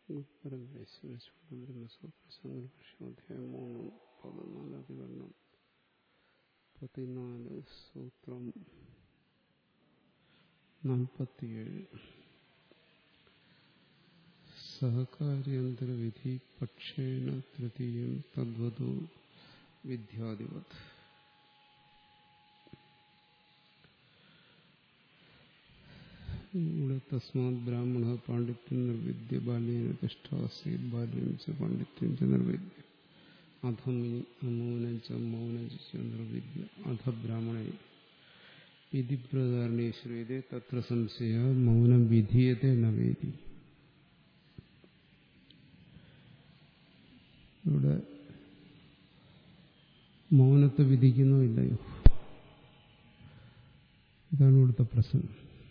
ബ്രഹ്മസൂത്രസംഗ്രഹം മൂന്ന് പതിനാല് അധികരണം പതിനാല് സൂത്രം നാൽപ്പത്തിയേഴ് സഹകാര്യാന്തരവിധി പക്ഷേണ തൃതീയം തദ്വതു വിദ്യാധിപത് ഇവിടെ തസ്മാത് ബ്രാഹ്മണ പാണ്ഡിത്യം നിർവിദ്യ ബാല്യേന തിഷ്ടാസി ബാല്യം ച പാണ്ഡിത്യം ച നിർവിദ്യ അധമുനി അമൗനം ച മൗനം ച നിർവിദ്യ അധ ബ്രാഹ്മണ വിധിപ്രകാരണേ ശ്രേയതേ തത്ര സംശയ മൗനം വിധീയത്തെ നവേദി ഇവിടെ മൗനത്തെ വിധിക്കുന്നോ ഇല്ലയോ ഇതാണ് ഇവിടുത്തെ പ്രശ്നം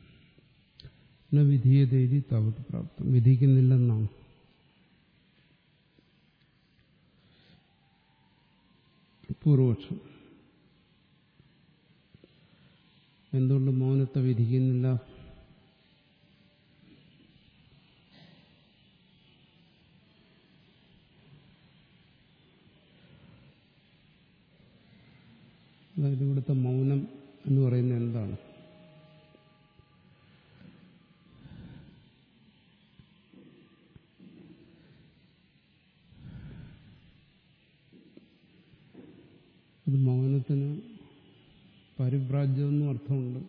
ന വിധീയതേരി താവത് പ്രാപ്തം വിധിക്കുന്നില്ലെന്നാണ് പൂർവപക്ഷം എന്തുകൊണ്ട് മൗനത്തെ വിധിക്കുന്നില്ല അതായത് ഇവിടുത്തെ മൗനം എന്ന് പറയുന്നത് എന്താണ് അത് മൗനത്തിന് പരിഭ്രാജ്യമെന്നും അർത്ഥമുണ്ട്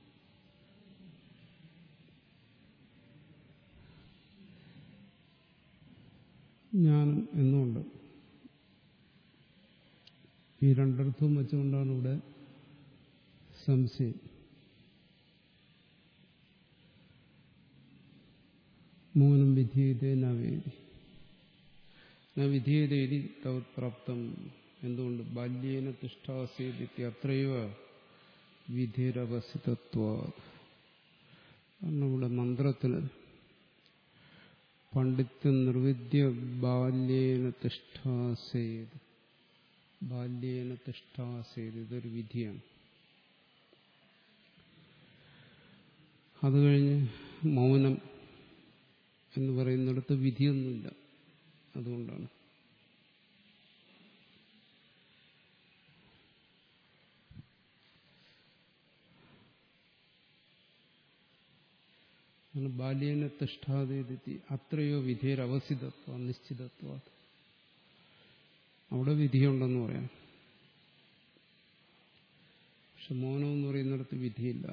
ജ്ഞാനം എന്നുമുണ്ട് ഈ രണ്ടർത്ഥവും വെച്ചുകൊണ്ടാണ് ഇവിടെ സംശയം മൗനം വിധീയതേ നവേദി ന വിധീയതേതി തവത് പ്രാപ്തം എന്തുകൊണ്ട് ബാല്യേന തിഷ്ടാസീതി അത്രയോ വിധിരവസിതത്വ കാരണം ഇവിടെ മന്ത്രത്തിൽ പണ്ഡിത്യം നിർവിദ്യ ബാല്യേന തിഷ്ടാസേത് ബാല്യേന തിഷ്ടാസേത് ഇതൊരു വിധിയാണ് അത് കഴിഞ്ഞ് മൗനം എന്ന് പറയുന്നിടത്ത് വിധിയൊന്നുമില്ല അതുകൊണ്ടാണ് ബാല്യേന തിഷ്ഠാതെത്തി അത്രയോ വിധേരവസിതത്വ നിശ്ചിതത്വ അവിടെ വിധിയുണ്ടെന്ന് പറയാം പക്ഷെ മൗനം എന്ന് പറയുന്നിടത്ത് വിധിയില്ല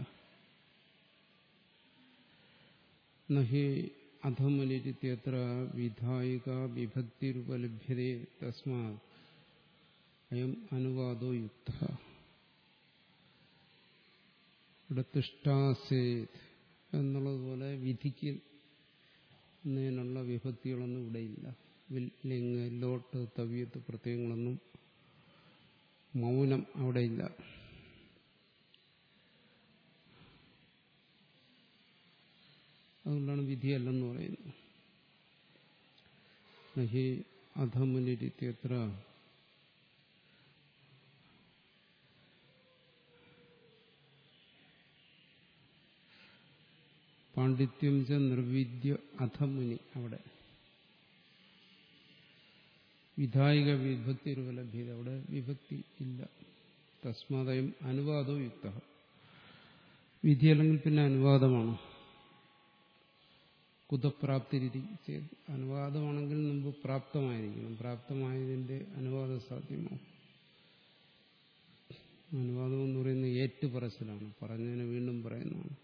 നഹി അധമനിരിത്യത്ര വിധായിക വിഭക്തിരുപലഭ്യതേ തസ്മാ അയം അനുവാദോ യുക്ത ഇവിടെ തിഷ്ടാസേത് എന്നുള്ളതുപോലെ വിധിക്കുന്നതിനുള്ള വിഭക്തികളൊന്നും ഇവിടെയില്ല ലിംഗ് ലോട്ട് തവ്യത്ത് പ്രത്യയങ്ങളൊന്നും മൗനം അവിടെയില്ല അതുകൊണ്ടാണ് വിധിയല്ലെന്ന് പറയുന്നത് നഹി അധമുനിരിത്യത്ര പാണ്ഡിത്യം ച നിർവിദ്യ അധമുനി അവിടെ വിധായിക വിഭക്തി ലഭ്യത അവിടെ വിഭക്തി ഇല്ല തസ്മാതയും അനുവാദവും യുക്ത വിധി അല്ലെങ്കിൽ പിന്നെ അനുവാദമാണ് കുതപ്രാപ്തിരിതി അനുവാദമാണെങ്കിൽ മുമ്പ് പ്രാപ്തമായിരിക്കണം പ്രാപ്തമായതിന്റെ അനുവാദം സാധ്യമാവും അനുവാദം എന്ന് പറയുന്നത് ഏറ്റുപറച്ചിലാണ് പറഞ്ഞതിനെ വീണ്ടും പറയുന്നതാണ്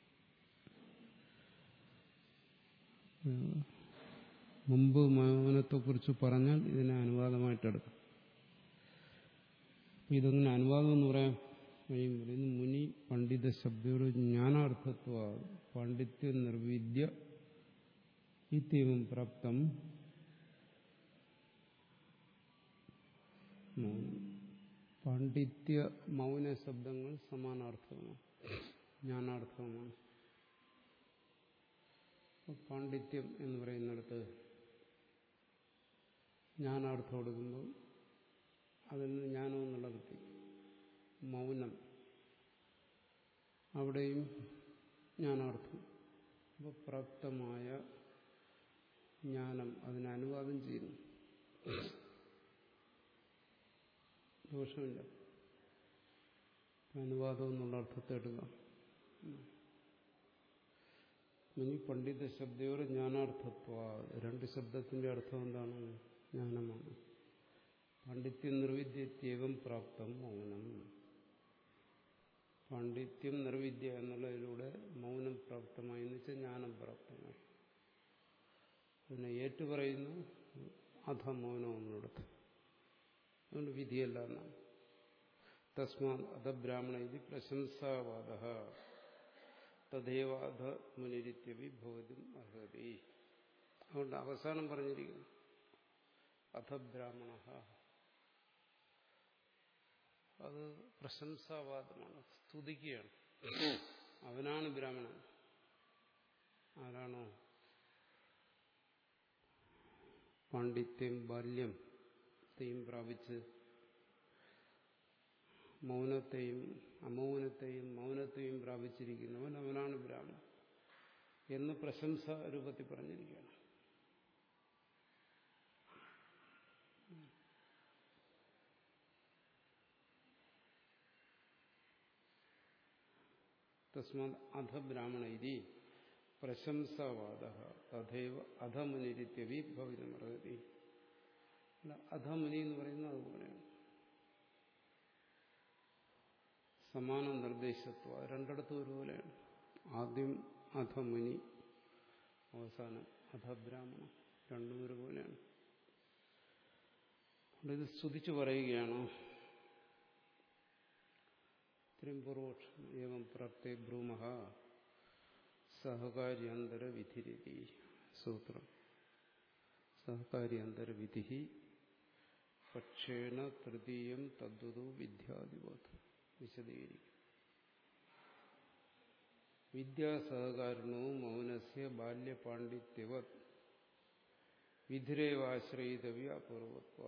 മുമ്പ് മൗനത്തെക്കുറിച്ച് പറഞ്ഞാൽ ഇതിനെ അനുവാദമായിട്ടെടുക്കും ഇതൊന്നും അനുവാദം എന്ന് പറയാൻ കഴിയും പറയുന്നു മുനി പണ്ഡിത ശബ്ദയുടെ ജ്ഞാനാർത്ഥത്വ പാണ്ഡിത്യ നിർവിദ്യ ഇത്യവും പ്രാപ്തം പാണ്ഡിത്യ മൗന ശബ്ദങ്ങൾ സമാനാർത്ഥമാണ് ജ്ഞാനാർത്ഥമാണ് പാണ്ഡിത്യം എന്ന് പറയുന്നിടത്ത് ജ്ഞാനാർത്ഥം കൊടുക്കുമ്പോൾ അതിൽ നിന്ന് ജ്ഞാനം എന്നുള്ള കിട്ടി മൗനം അവിടെയും ജ്ഞാനാർത്ഥം അപ്പോൾ പ്രാപ്തമായ ജ്ഞാനം അതിനെ അനുവാദം ചെയ്യുന്നു ദോഷമില്ല അനുവാദം എന്നുള്ള അർത്ഥത്തെ എടുക്കാം ഇനി പണ്ഡിത ശബ്ദയോട് ജ്ഞാനാർത്ഥത്വ രണ്ട് ശബ്ദത്തിന്റെ അർത്ഥം എന്താണ് ജ്ഞാനമാണ് പാണ്ഡിത്യം നിർവിദ്യത്യേവം പ്രാപ്തം മൗനം പാണ്ഡിത്യം നിർവിദ്യ എന്നുള്ളതിലൂടെ മൗനം പ്രാപ്തമായി എന്ന് വെച്ചാൽ ജ്ഞാനം പ്രാപ്തമായി അതിനെ ഏറ്റുപറയുന്നു അധ മൗനം എന്നിടത്ത് അതുകൊണ്ട് വിധിയല്ല എന്നാണ് തസ്മാ അധബ്രാഹ്മണ ഇത് പ്രശംസാവാദ തദ്ദേവ അധ മുനിരിത്യവി ഭവതും അർഹതി അതുകൊണ്ട് അവസാനം പറഞ്ഞിരിക്കുന്നു അധബ്രാഹ്മണ അത് പ്രശംസാവാദമാണ് സ്തുതിക്കുകയാണ് അവനാണ് ബ്രാഹ്മണൻ ആരാണോ പാണ്ഡിത്യം ബാല്യം ത്തെയും പ്രാപിച്ച് മൗനത്തെയും അമൗനത്തെയും മൗനത്തെയും പ്രാപിച്ചിരിക്കുന്നവൻ അവനാണ് ബ്രാഹ്മണൻ എന്ന് പ്രശംസ രൂപത്തിൽ പറഞ്ഞിരിക്കുകയാണ് തസ്മാത് അധ ബ്രാഹ്മണ ഇതി പ്രശംസാവാദ തഥൈവ അധമുനിരിത്യവി ഭവിതമർഹതി അല്ല അധമുനി എന്ന് പറയുന്നത് അതുപോലെയാണ് സമാന നിർദ്ദേശത്വം രണ്ടിടത്തും ഒരുപോലെയാണ് ആദ്യം അധമുനി അവസാനം അധബ്രാഹ്മണം രണ്ടും ഒരുപോലെയാണ് ഇത് സ്തുതിച്ചു പറയുകയാണ് ഇത്രയും പൂർവോക്ഷം ഏവം പ്രാപ്തേ ബ്രൂമഹ സഹകാര്യാന്തര വിധിരിതി സൂത്രം സഹകാര്യാന്തര വിധി പക്ഷേണ തൃതീയം തദ്വതു വിദ്യാധിപത് വിശദീകരിക്കും വിദ്യാസഹകാരണവും മൗനസ്യ ബാല്യപാണ്ഡിത്യവത് വിധിരേവാശ്രയിതവ്യ അപൂർവത്വ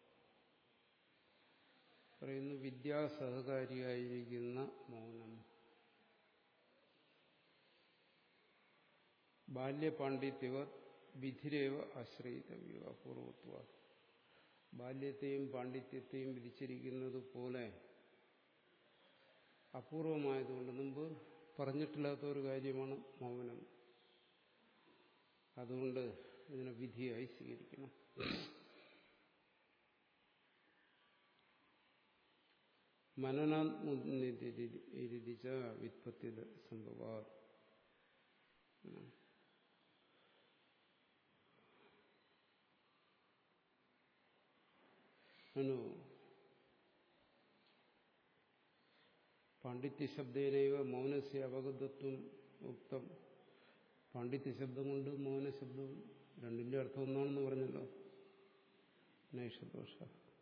പറയുന്നു വിദ്യാസഹകാരിയായിരിക്കുന്ന മൗനം ബാല്യപാണ്ഡിത്യവ വിധിരേവ ആശ്രയിതവ്യ അപൂർവത്വ ബാല്യത്തെയും പാണ്ഡിത്യത്തെയും വിധിച്ചിരിക്കുന്നത് പോലെ അപൂർവമായതുകൊണ്ട് മുമ്പ് പറഞ്ഞിട്ടില്ലാത്ത ഒരു കാര്യമാണ് മൗനം അതുകൊണ്ട് ഇതിനെ വിധിയായി സ്വീകരിക്കണം മനനാത്മുനിരിച്ച വിത്പത്തി സംഭവ അനു പാണ്ഡിത്യശബ്ദേനൈവ മൗനസ്യ അപകൃതത്വം ഉക്തം പാണ്ഡിത്യശബ്ദം കൊണ്ട് മൗനശബ്ദവും രണ്ടിന്റെ അർത്ഥം ഒന്നാണെന്ന് പറഞ്ഞല്ലോ നൈഷദോഷ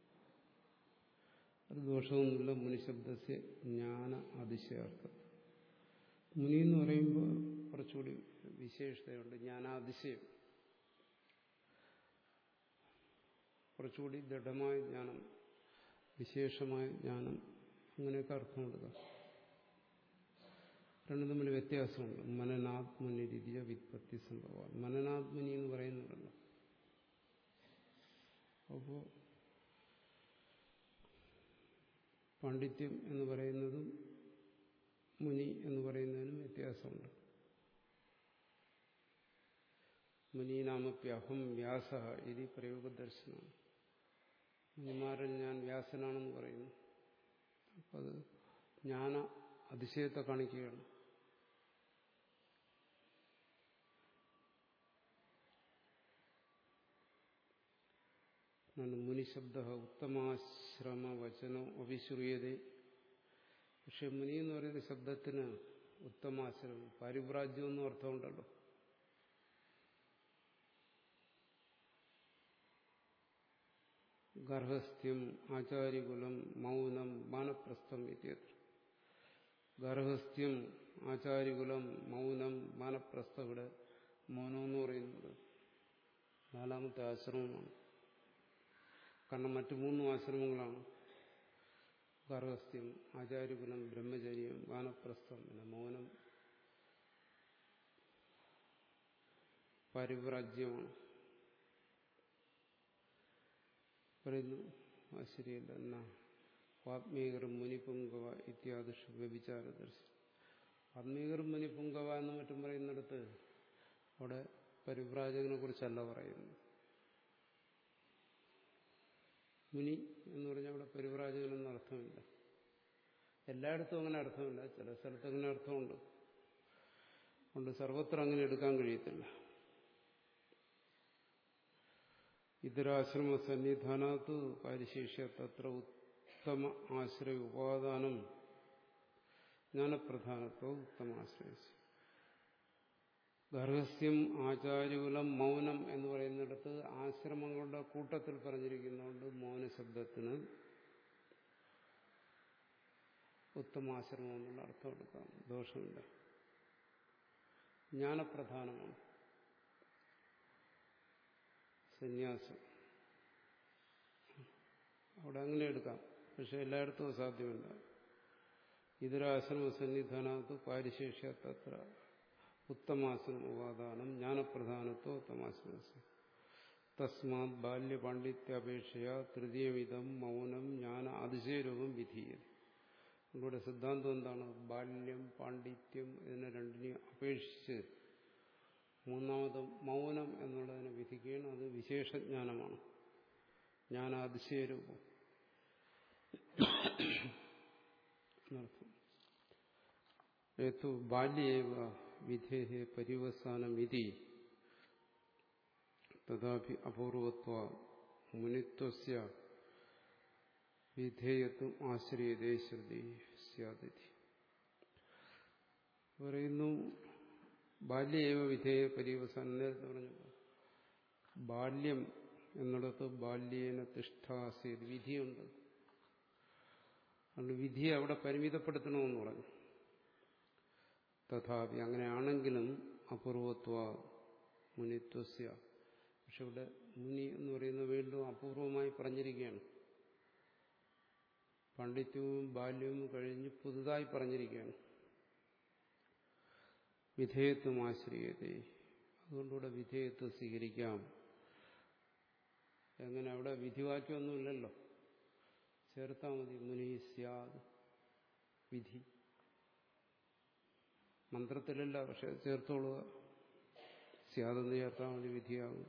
ഒരു ദോഷമൊന്നുമില്ല മുനിശബ്ദസ്യ ജ്ഞാന അതിശയാർത്ഥം മുനി എന്ന് പറയുമ്പോൾ കുറച്ചുകൂടി വിശേഷതയുണ്ട് ജ്ഞാനാതിശയം കുറച്ചുകൂടി ദൃഢമായ ജ്ഞാനം വിശേഷമായ ജ്ഞാനം അങ്ങനെയൊക്കെ അർത്ഥം കൊടുക്കാം രണ്ടും തമ്മിൽ വ്യത്യാസമുണ്ട് മനനാത്മനിരിതിയ വിത്പത്തി സംഭവം മനനാത്മനി എന്ന് പറയുന്നുണ്ടല്ലോ അപ്പോൾ പാണ്ഡിത്യം എന്ന് പറയുന്നതും മുനി എന്ന് പറയുന്നതിനും വ്യത്യാസമുണ്ട് മുനീനാമപ്യഹം വ്യാസ ഇത് പ്രയോഗദർശനമാണ് മുനിമാരിൽ ഞാൻ വ്യാസനാണെന്ന് പറയുന്നു അപ്പം അത് ജ്ഞാന അതിശയത്തെ കാണിക്കുകയാണ് മുനിശബ്ദ ഉത്തമാശ്രമവചനോ അവിശ്രൂയത പക്ഷെ മുനി എന്ന് പറയുന്ന ശബ്ദത്തിന് ഉത്തമാശ്രമം പാരിപ്രാജ്യം എന്നും അർത്ഥമുണ്ടല്ലോ ഗർഹസ്ഥ്യം ആചാര്യകുലം മൗനം മാനപ്രസ്ഥം ഇത്യത്ര ഗർഹസ്ഥ്യം ആചാര്യകുലം മൗനം മാനപ്രസ്ഥം ഇവിടെ മൗനം എന്ന് പറയുന്നത് നാലാമത്തെ ആശ്രമമാണ് കാരണം മറ്റു മൂന്നും ആശ്രമങ്ങളാണ് ഗർഹസ്ഥ്യം ആചാര്യകുലം ബ്രഹ്മചര്യം വാനപ്രസ്ഥം പിന്നെ മൗനം പരിവ്രാജ്യമാണ് പറയുന്നു ആ ശരിയല്ല എന്നാ ആത്മീകരും മുനിപുങ്കവ ഇത്യാദിഷു വ്യഭിചാര ദർശനം ആത്മീകരും മുനിപുങ്കവ എന്ന് മറ്റും പറയുന്നിടത്ത് അവിടെ പരിവ്രാജകനെ കുറിച്ചല്ല പറയുന്നു മുനി എന്ന് പറഞ്ഞാൽ അവിടെ പരിവ്രാജകനെന്ന് അർത്ഥമില്ല എല്ലായിടത്തും അങ്ങനെ അർത്ഥമില്ല ചില സ്ഥലത്ത് അങ്ങനെ അർത്ഥമുണ്ട് അതുകൊണ്ട് സർവത്ര അങ്ങനെ എടുക്കാൻ കഴിയത്തില്ല ഇതരാശ്രമ സന്നിധാനത്ത് പരിശേഷ്യ തത്ര ഉത്തമ ആശ്രയ ഉപാദാനം ജ്ഞാനപ്രധാനത്വ ഉത്തമ ആശ്രയ ഗർഹസ്യം ആചാര്യകുലം മൗനം എന്ന് പറയുന്നിടത്ത് ആശ്രമങ്ങളുടെ കൂട്ടത്തിൽ പറഞ്ഞിരിക്കുന്നതുകൊണ്ട് മൗനശബ്ദത്തിന് ഉത്തമാശ്രമം എന്നുള്ള അർത്ഥം എടുക്കാം ദോഷമില്ല ജ്ഞാനപ്രധാനമാണ് സന്യാസം അവിടെ അങ്ങനെ എടുക്കാം പക്ഷെ എല്ലായിടത്തും സാധ്യമല്ല ഇതരാശ്രമ സന്നിധാനത്ത് പാരിശേഷ്യ തത്ര ഉത്തമാശ്രമ ഉപാദാനം ജ്ഞാനപ്രധാനത്വ ഉത്തമാശ്രമ തസ്മാത് ബാല്യപാണ്ഡിത്യാപേക്ഷയ തൃതീയവിധം മൗനം ജ്ഞാന അതിശയരൂപം വിധീയത ഇവിടെ സിദ്ധാന്തം എന്താണ് ബാല്യം പാണ്ഡിത്യം ഇതിനെ രണ്ടിനെയും അപേക്ഷിച്ച് മൂന്നാമത് മൗനം എന്നുള്ളതിനെ വിധിക്കുകയാണ് അത് വിശേഷജ്ഞാനമാണ് ജ്ഞാനാതിശയരൂപം എന്നർത്ഥം ഏതു ബാല്യേവ വിധേഹ പരിവസാനം ഇതി തഥാപി അപൂർവത്വ മുനിത്വസ്യ വിധേയത്വം ആശ്രയതേ ശ്രുതി സ്യാദിതി പറയുന്നു ബാല്യേവ വിധേയ പര്യവസാനം നേരത്തെ പറഞ്ഞു ബാല്യം എന്നിടത്ത് ബാല്യേന തിഷ്ഠാസേത് വിധിയുണ്ട് അതുകൊണ്ട് വിധിയെ അവിടെ പരിമിതപ്പെടുത്തണമെന്ന് പറഞ്ഞു തഥാപി അങ്ങനെയാണെങ്കിലും അപൂർവത്വ മുനിത്വസ്യ പക്ഷെ ഇവിടെ മുനി എന്ന് പറയുന്നത് വീണ്ടും അപൂർവമായി പറഞ്ഞിരിക്കുകയാണ് പാണ്ഡിത്യവും ബാല്യവും കഴിഞ്ഞ് പുതുതായി പറഞ്ഞിരിക്കുകയാണ് വിധേയത്വം ആശ്രയത്തെ അതുകൊണ്ടിവിടെ വിധേയത്വം സ്വീകരിക്കാം എങ്ങനെ അവിടെ വിധിവാക്യമൊന്നുമില്ലല്ലോ ചേർത്താൽ മതി മുനി സ്യാദ് വിധി മന്ത്രത്തിലല്ല പക്ഷെ ചേർത്തോളുക സ്യാദെന്ന് ചേർത്താൽ മതി വിധിയാകും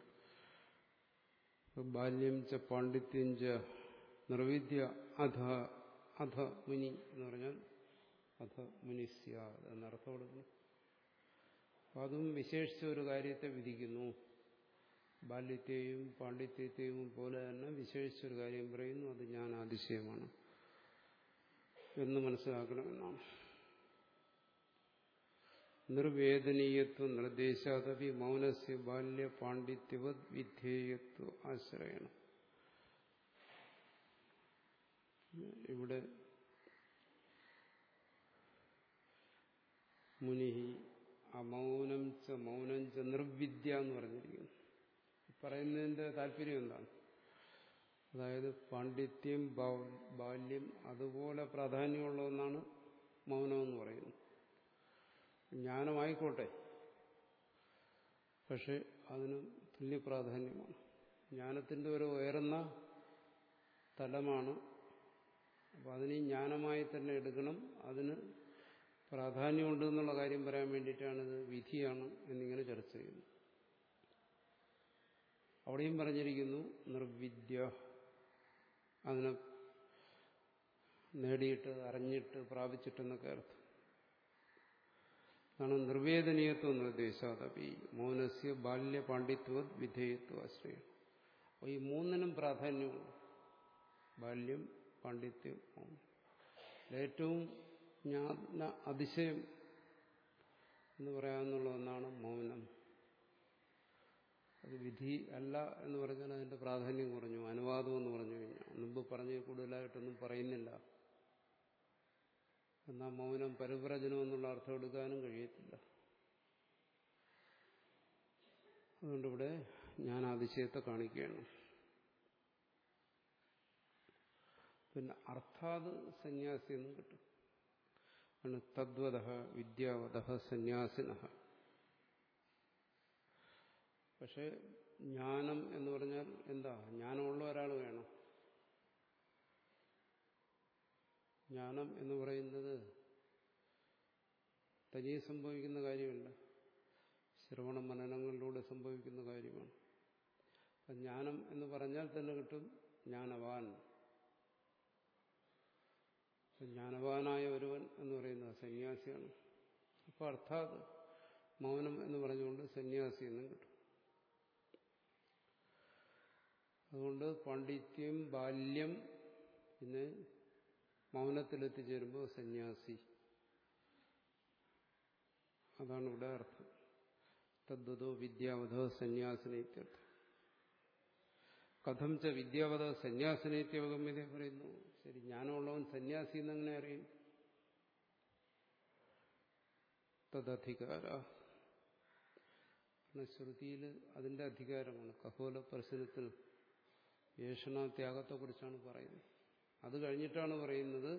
ബാല്യം ച പാണ്ഡിത്യം ച നിർവിദ്യ അധ അധ മുനി എന്ന് പറഞ്ഞാൽ അധ മുനിസ്യാദ് എന്നർത്ഥം കൊടുക്കുന്നു അപ്പം അതും വിശേഷിച്ച ഒരു കാര്യത്തെ വിധിക്കുന്നു ബാല്യത്തെയും പാണ്ഡിത്യത്തെയും പോലെ തന്നെ വിശേഷിച്ചൊരു കാര്യം പറയുന്നു അത് ഞാൻ അതിശയമാണ് എന്ന് മനസ്സിലാക്കണമെന്നാണ് നിർവേദനീയത്വ നിർദ്ദേശാദപി മൗനസ്യ ബാല്യ പാണ്ഡിത്യവത് വിധേയത്വ ആശ്രയണം ഇവിടെ മുനി അമൗനം ച മൗനം ച നിർവിദ്യ എന്ന് പറഞ്ഞിരിക്കുന്നു പറയുന്നതിന്റെ താല്പര്യം എന്താണ് അതായത് പാണ്ഡിത്യം ബാല്യം അതുപോലെ പ്രാധാന്യമുള്ള ഒന്നാണ് മൗനം എന്ന് പറയുന്നത് ജ്ഞാനമായിക്കോട്ടെ പക്ഷെ അതിന് തുല്യ പ്രാധാന്യമാണ് ജ്ഞാനത്തിന്റെ ഒരു ഉയർന്ന തലമാണ് അപ്പം അതിനെ ജ്ഞാനമായി തന്നെ എടുക്കണം അതിന് പ്രാധാന്യമുണ്ട് എന്നുള്ള കാര്യം പറയാൻ വേണ്ടിയിട്ടാണിത് വിധിയാണ് എന്നിങ്ങനെ ചർച്ച ചെയ്യുന്നത് അവിടെയും പറഞ്ഞിരിക്കുന്നു നിർവിദ്യ അതിനെ നേടിയിട്ട് അറിഞ്ഞിട്ട് പ്രാപിച്ചിട്ടെന്നൊക്കെ അർത്ഥം അതാണ് നിർവേദനീയത്വം നിർദ്ദേശാദപി മൗനസ്യ ബാല്യ പാണ്ഡിത്വ വിധേയത്വ ആശ്രയം അപ്പോൾ ഈ മൂന്നിനും പ്രാധാന്യമുണ്ട് ബാല്യം പാണ്ഡിത്യം മൗനം ഏറ്റവും ജ്ഞാന അതിശയം എന്ന് പറയാവുന്നുള്ള ഒന്നാണ് മൗനം അത് വിധി അല്ല എന്ന് പറഞ്ഞാൽ അതിന്റെ പ്രാധാന്യം കുറഞ്ഞു അനുവാദം എന്ന് പറഞ്ഞു കഴിഞ്ഞാൽ മുമ്പ് പറഞ്ഞ് കൂടുതലായിട്ടൊന്നും പറയുന്നില്ല എന്നാൽ മൗനം പരിവ്രജനം എന്നുള്ള അർത്ഥം എടുക്കാനും കഴിയത്തില്ല അതുകൊണ്ടിവിടെ ഞാൻ അതിശയത്തെ കാണിക്കുകയാണ് പിന്നെ അർത്ഥാത് സന്യാസി എന്നും കിട്ടും ആണ് തദ്വത വിദ്യാവത സന്യാസിന പക്ഷെ ജ്ഞാനം എന്ന് പറഞ്ഞാൽ എന്താ ജ്ഞാനമുള്ള ഒരാൾ വേണം ജ്ഞാനം എന്ന് പറയുന്നത് തനിയെ സംഭവിക്കുന്ന കാര്യമല്ല ശ്രവണ മനനങ്ങളിലൂടെ സംഭവിക്കുന്ന കാര്യമാണ് അപ്പം ജ്ഞാനം എന്ന് പറഞ്ഞാൽ തന്നെ കിട്ടും ജ്ഞാനവാൻ ജ്ഞാനവാനായ ഒരുവൻ എന്ന് പറയുന്നത് സന്യാസിയാണ് അപ്പോൾ അർത്ഥാത് മൗനം എന്ന് പറഞ്ഞുകൊണ്ട് സന്യാസി എന്നും കിട്ടും അതുകൊണ്ട് പാണ്ഡിത്യം ബാല്യം പിന്നെ മൗനത്തിലെത്തിച്ചേരുമ്പോൾ സന്യാസി അതാണ് ഇവിടെ അർത്ഥം തദ്വതോ വിദ്യാവധോ സന്യാസിനേത്യർത്ഥം കഥം ച വിദ്യാവധ സന്യാസിനേത്യവഗമ്യത പറയുന്നു ശരി ജ്ഞാനമുള്ളവൻ സന്യാസി എന്നെങ്ങനെ അറിയും തദധികാര ശ്രുതിയിൽ അതിന്റെ അധികാരമാണ് കഹോല പ്രശ്നത്തിൽ ഏഷണ ത്യാഗത്തെക്കുറിച്ചാണ് പറയുന്നത് അത് കഴിഞ്ഞിട്ടാണ് പറയുന്നത്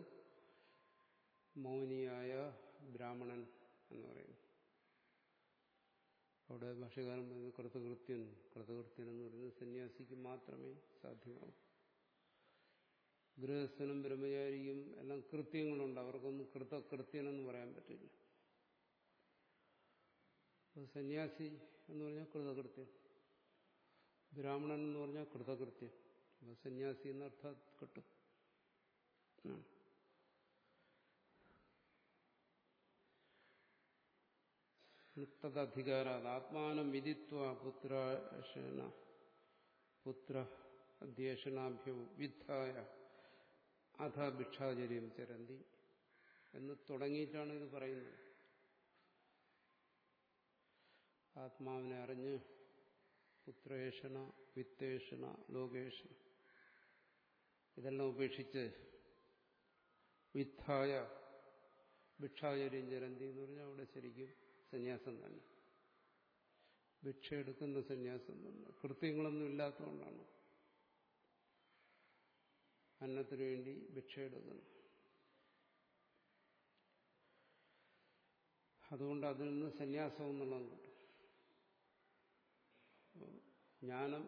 മൗനിയായ ബ്രാഹ്മണൻ എന്ന് പറയുന്നത് അവിടെ ഭാഷകാരൻ പറയുന്നത് കൃതകൃത്യൻ കൃതകൃത്യൻ എന്ന് പറയുന്നത് സന്യാസിക്ക് മാത്രമേ സാധ്യമാവൂ ഗൃഹസ്ഥനും ബ്രഹ്മചാരിയും എല്ലാം കൃത്യങ്ങളുണ്ട് അവർക്കൊന്നും കൃതകൃത്യനെന്ന് പറയാൻ പറ്റില്ല സന്യാസി എന്ന് പറഞ്ഞാൽ കൃതകൃത്യൻ ബ്രാഹ്മണൻ എന്ന് പറഞ്ഞാൽ കൃതകൃത്യൻ അപ്പൊ സന്യാസി എന്നർത്ഥം കിട്ടും തദധികാരാത് ആത്മാനം വിദിത്വ പുത്രേഷണ പുത്ര അധ്യേഷണാഭ്യോ വിദ്ധായ അധ ഭിക്ഷാചര്യം ചരന്തി എന്ന് തുടങ്ങിയിട്ടാണ് ഇത് പറയുന്നത് ആത്മാവിനെ അറിഞ്ഞ് പുത്രേഷണ വിത്തേഷണ ലോകേഷണ ഇതെല്ലാം ഉപേക്ഷിച്ച് വിദ്ധായ ഭിക്ഷാചര്യം ചരന്തി എന്ന് പറഞ്ഞാൽ അവിടെ ശരിക്കും സന്യാസം തന്നെ ഭിക്ഷ എടുക്കുന്ന സന്യാസം തന്നെ കൃത്യങ്ങളൊന്നും ഇല്ലാത്തതുകൊണ്ടാണ് അന്നത്തിനു വേണ്ടി ഭിക്ഷ എടുക്കുന്നു അതുകൊണ്ട് അതിൽ നിന്ന് സന്യാസം എന്നുള്ളത് കിട്ടും ജ്ഞാനം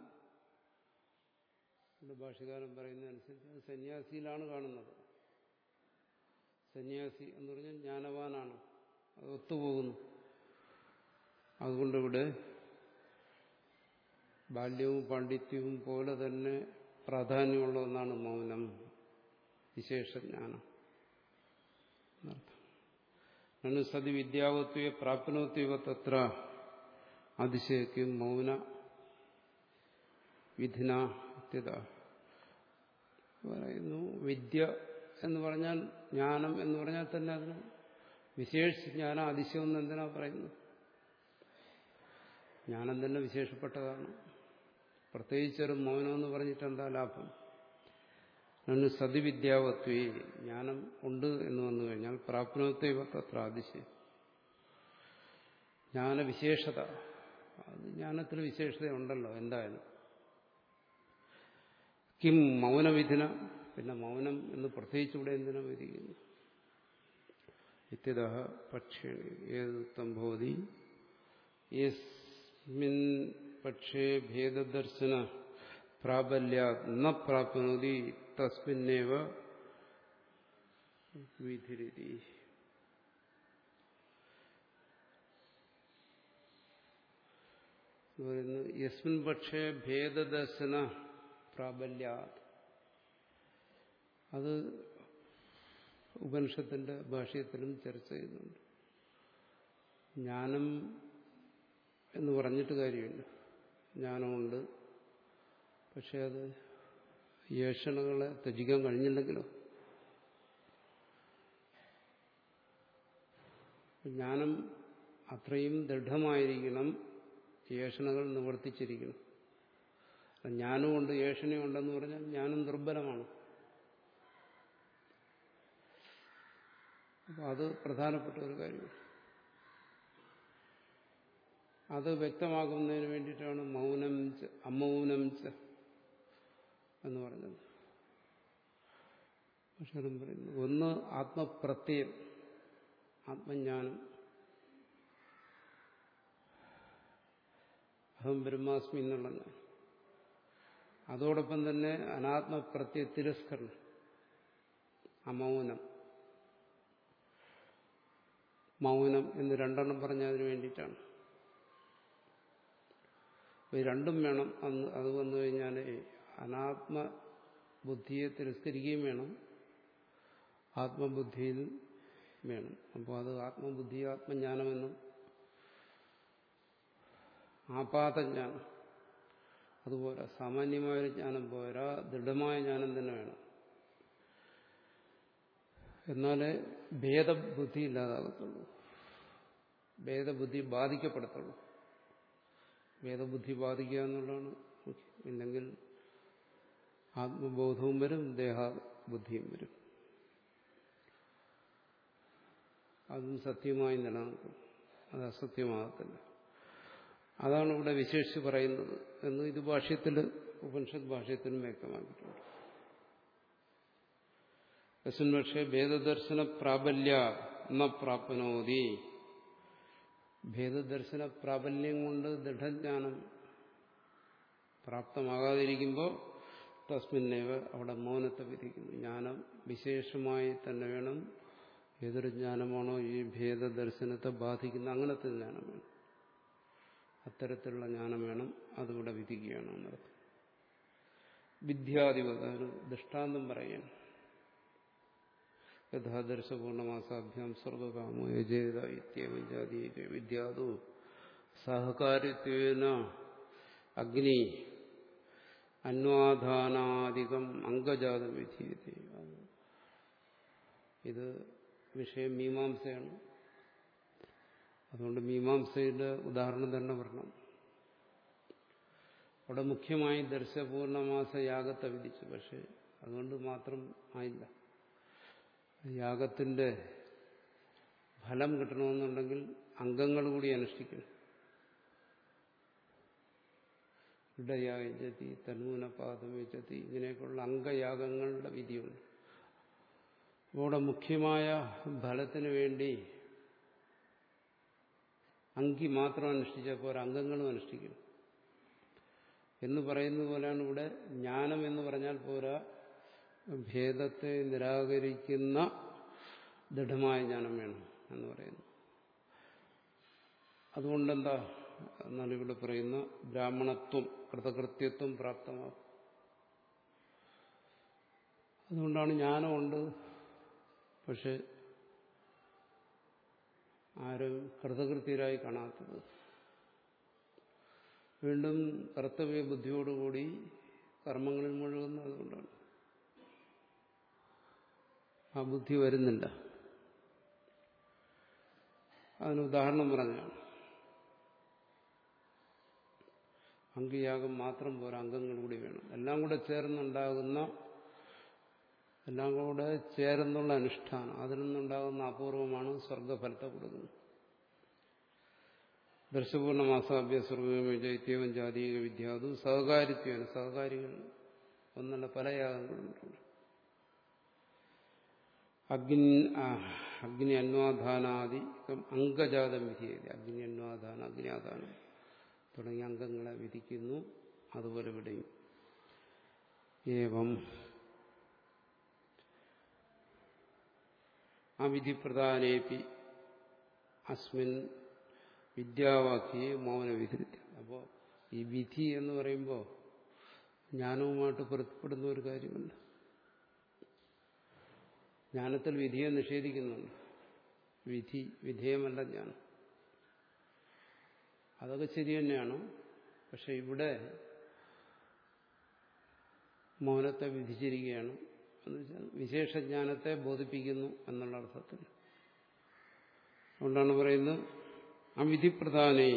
ഭാഷകാരൻ പറയുന്നതനുസരിച്ച് അത് സന്യാസിയിലാണ് കാണുന്നത് സന്യാസി എന്ന് പറഞ്ഞാൽ ജ്ഞാനവാനാണ് അത് ഒത്തുപോകുന്നു അതുകൊണ്ടിവിടെ ബാല്യവും പാണ്ഡിത്യവും പോലെ തന്നെ പ്രാധാന്യമുള്ള ഒന്നാണ് മൗനം വിശേഷജ്ഞാനം നനു സതി വിദ്യാവത്വ പ്രാപ്നോത്വ തത്ര അതിശയക്കും മൗന വിധിനാത്യത പറയുന്നു വിദ്യ എന്ന് പറഞ്ഞാൽ ജ്ഞാനം എന്ന് പറഞ്ഞാൽ തന്നെ അതിന് വിശേഷിച്ച് ജ്ഞാനം അതിശയം എന്ന് എന്തിനാ പറയുന്നത് ജ്ഞാനം തന്നെ വിശേഷപ്പെട്ടതാണ് പ്രത്യേകിച്ചൊരു മൗനം എന്ന് പറഞ്ഞിട്ട് എന്താ ലാഭം അതിന് സതിവിദ്യാവത്വേ ജ്ഞാനം ഉണ്ട് എന്ന് വന്നു കഴിഞ്ഞാൽ പ്രാപ്നോത്വ തത്ര അതിശയം ജ്ഞാനവിശേഷത അത് ജ്ഞാനത്തിൽ വിശേഷതയുണ്ടല്ലോ എന്തായാലും കിം മൗനവിധിന പിന്നെ മൗനം എന്ന് പ്രത്യേകിച്ച് ഇവിടെ എന്തിനാ വിധിക്കുന്നു ഇത്യത പക്ഷേണി ഏതുത്തം ഭവതി യസ്മിൻ പക്ഷേ ഭേദദർശന പ്രാബല്യ ന പ്രാപ്നോതി തസ്മിന്നേവ വിധിരിതി പറയുന്നു യസ്മിൻ പക്ഷേ ഭേദദർശന പ്രാബല്യ അത് ഉപനിഷത്തിന്റെ ഭാഷ്യത്തിലും ചർച്ച ചെയ്യുന്നുണ്ട് ജ്ഞാനം എന്ന് പറഞ്ഞിട്ട് കാര്യമില്ല ജ്ഞാനമുണ്ട് പക്ഷെ അത് യേഷണകളെ ത്യജിക്കാൻ കഴിഞ്ഞില്ലെങ്കിലോ ജ്ഞാനം അത്രയും ദൃഢമായിരിക്കണം യേഷണകൾ നിവർത്തിച്ചിരിക്കണം ജ്ഞാനമുണ്ട് യേഷണയുണ്ടെന്ന് പറഞ്ഞാൽ ജ്ഞാനം ദുർബലമാണ് അപ്പോൾ അത് പ്രധാനപ്പെട്ട ഒരു കാര്യമാണ് അത് വ്യക്തമാക്കുന്നതിന് വേണ്ടിയിട്ടാണ് മൗനം ച അമൗനം ച എന്ന് പറഞ്ഞത് അക്ഷരം പറയുന്നു ഒന്ന് ആത്മപ്രത്യയം ആത്മജ്ഞാനം അഹം ബ്രഹ്മാസ്മി എന്നുള്ള ഞാൻ അതോടൊപ്പം തന്നെ അനാത്മപ്രത്യ തിരസ്കരണം അമൗനം മൗനം എന്ന് രണ്ടെണ്ണം പറഞ്ഞതിന് വേണ്ടിയിട്ടാണ് ഈ രണ്ടും വേണം അന്ന് അത് വന്നു കഴിഞ്ഞാൽ അനാത്മ ബുദ്ധിയെ തിരസ്കരിക്കുകയും വേണം ആത്മബുദ്ധിയിൽ വേണം അപ്പോൾ അത് ആത്മബുദ്ധി ആത്മജ്ഞാനമെന്നും ആപാതജ്ഞാനം അതുപോലെ സാമാന്യമായൊരു ജ്ഞാനം പോരാ ദൃഢമായ ജ്ഞാനം തന്നെ വേണം എന്നാലേ ഭേദബുദ്ധി ഇല്ലാതാകത്തുള്ളൂ ഭേദബുദ്ധി ബാധിക്കപ്പെടത്തുള്ളൂ ഭേദബുദ്ധി ബാധിക്കുക എന്നുള്ളതാണ് മുഖ്യം ഇല്ലെങ്കിൽ ആത്മബോധവും വരും ദേഹബുദ്ധിയും വരും അതും സത്യമായി നിലനിൽക്കും അത് അസത്യമാകത്തില്ല അതാണ് ഇവിടെ വിശേഷിച്ച് പറയുന്നത് എന്ന് ഇത് ഭാഷ്യത്തിൽ ഉപനിഷത്ത് ഭാഷ്യത്തിനും വ്യക്തമാക്കിയിട്ടുണ്ട് പക്ഷേ ഭേദദർശന പ്രാബല്യ ന പ്രാപ്നോതി ഭേദദർശന പ്രാബല്യം കൊണ്ട് ദൃഢജ്ഞാനം പ്രാപ്തമാകാതിരിക്കുമ്പോൾ തസ്മിന്നേവ അവിടെ മൗനത്തെ വിധിക്കുന്നു ജ്ഞാനം വിശേഷമായി തന്നെ വേണം ഏതൊരു ജ്ഞാനമാണോ ഈ ഭേദദർശനത്തെ ബാധിക്കുന്ന അങ്ങനത്തെ ജ്ഞാനം വേണം അത്തരത്തിലുള്ള ജ്ഞാനം വേണം അതിവിടെ വിധിക്കുകയാണ് എന്നർത്ഥം വിദ്യാധിപത ഒരു ദൃഷ്ടാന്തം പറയുകയാണ് യഥാദർശപൂർണമാസാഭ്യാം സ്വർഗകാമോ യജേത ഇത്യേവജാതി വിദ്യാതു സഹകാരിത്വേന അഗ്നി അന്വാധാനാധികം അംഗജാതം വിധീയത്തെ ഇത് വിഷയം മീമാംസയാണ് അതുകൊണ്ട് മീമാംസയുടെ ഉദാഹരണം തന്നെ പറയണം അവിടെ മുഖ്യമായി ദർശപൂർണമാസ യാഗത്തെ വിധിച്ചു പക്ഷെ അതുകൊണ്ട് മാത്രം ആയില്ല യാഗത്തിന്റെ ഫലം കിട്ടണമെന്നുണ്ടെങ്കിൽ അംഗങ്ങൾ കൂടി അനുഷ്ഠിക്കണം ഇടയായജതി തന്മൂനപാദം വെച്ചതി ഇങ്ങനെയൊക്കെയുള്ള അംഗയാഗങ്ങളുടെ വിധിയുണ്ട് അവിടെ മുഖ്യമായ ഫലത്തിന് വേണ്ടി അങ്കി മാത്രം അനുഷ്ഠിച്ചാൽ പോരാ അംഗങ്ങളും അനുഷ്ഠിക്കണം എന്ന് പറയുന്നത് പോലെയാണ് ഇവിടെ ജ്ഞാനം എന്ന് പറഞ്ഞാൽ പോരാ ഭേദത്തെ നിരാകരിക്കുന്ന ദൃഢമായ ജ്ഞാനം വേണം എന്ന് പറയുന്നു അതുകൊണ്ടെന്താ എന്നാണ് ഇവിടെ പറയുന്ന ബ്രാഹ്മണത്വം കൃതകൃത്യത്വം പ്രാപ്തമാകും അതുകൊണ്ടാണ് ജ്ഞാനമുണ്ട് പക്ഷെ ആരും കൃതകൃത്യരായി കാണാത്തത് വീണ്ടും കർത്തവ്യ ബുദ്ധിയോടുകൂടി കർമ്മങ്ങളിൽ മുഴുകുന്നത് അതുകൊണ്ടാണ് ആ ബുദ്ധി വരുന്നില്ല അതിന് ഉദാഹരണം പറഞ്ഞാണ് അങ്കിയാഗം മാത്രം പോരാ അംഗങ്ങൾ കൂടി വേണം എല്ലാം കൂടെ ചേർന്നുണ്ടാകുന്ന എല്ലാം കൂടെ ചേർന്നുള്ള അനുഷ്ഠാനം അതിൽ നിന്നുണ്ടാകുന്ന അപൂർവമാണ് സ്വർഗഫലത്തെ കൊടുക്കുന്നത് ദർശപൂർണ്ണ മാസാഭ്യ സ്വർഗം ജാതീയ വിദ്യാതു സഹകാരിത്വമാണ് സഹകാരികൾ ഒന്നല്ല പല യാഗങ്ങളുണ്ട് അഗ്നി അഗ്നി അന്വാധാനാദി അംഗജാതം വിധിയത് അഗ്നി അന്വാധാന അഗ്നിയാധാനം തുടങ്ങിയ അംഗങ്ങളെ വിധിക്കുന്നു അതുപോലെ ഇവിടെയും ഏവം അവിധിപ്രധാനേപി അസ്മിൻ വിദ്യാവാക്യെ മൗനവിധി അപ്പോൾ ഈ വിധി എന്ന് പറയുമ്പോൾ ജ്ഞാനവുമായിട്ട് പൊരുത്തപ്പെടുന്ന ഒരു കാര്യമല്ല ജ്ഞാനത്തിൽ വിധിയെ നിഷേധിക്കുന്നുണ്ട് വിധി വിധേയമല്ല ജ്ഞാനം അതൊക്കെ ശരി തന്നെയാണ് പക്ഷെ ഇവിടെ മൗനത്തെ വിധിച്ചിരിക്കുകയാണ് എന്ന് വെച്ചാൽ വിശേഷജ്ഞാനത്തെ ബോധിപ്പിക്കുന്നു എന്നുള്ള അർത്ഥത്തിൽ അതുകൊണ്ടാണ് പറയുന്നത് അവിധിപ്രധാനേ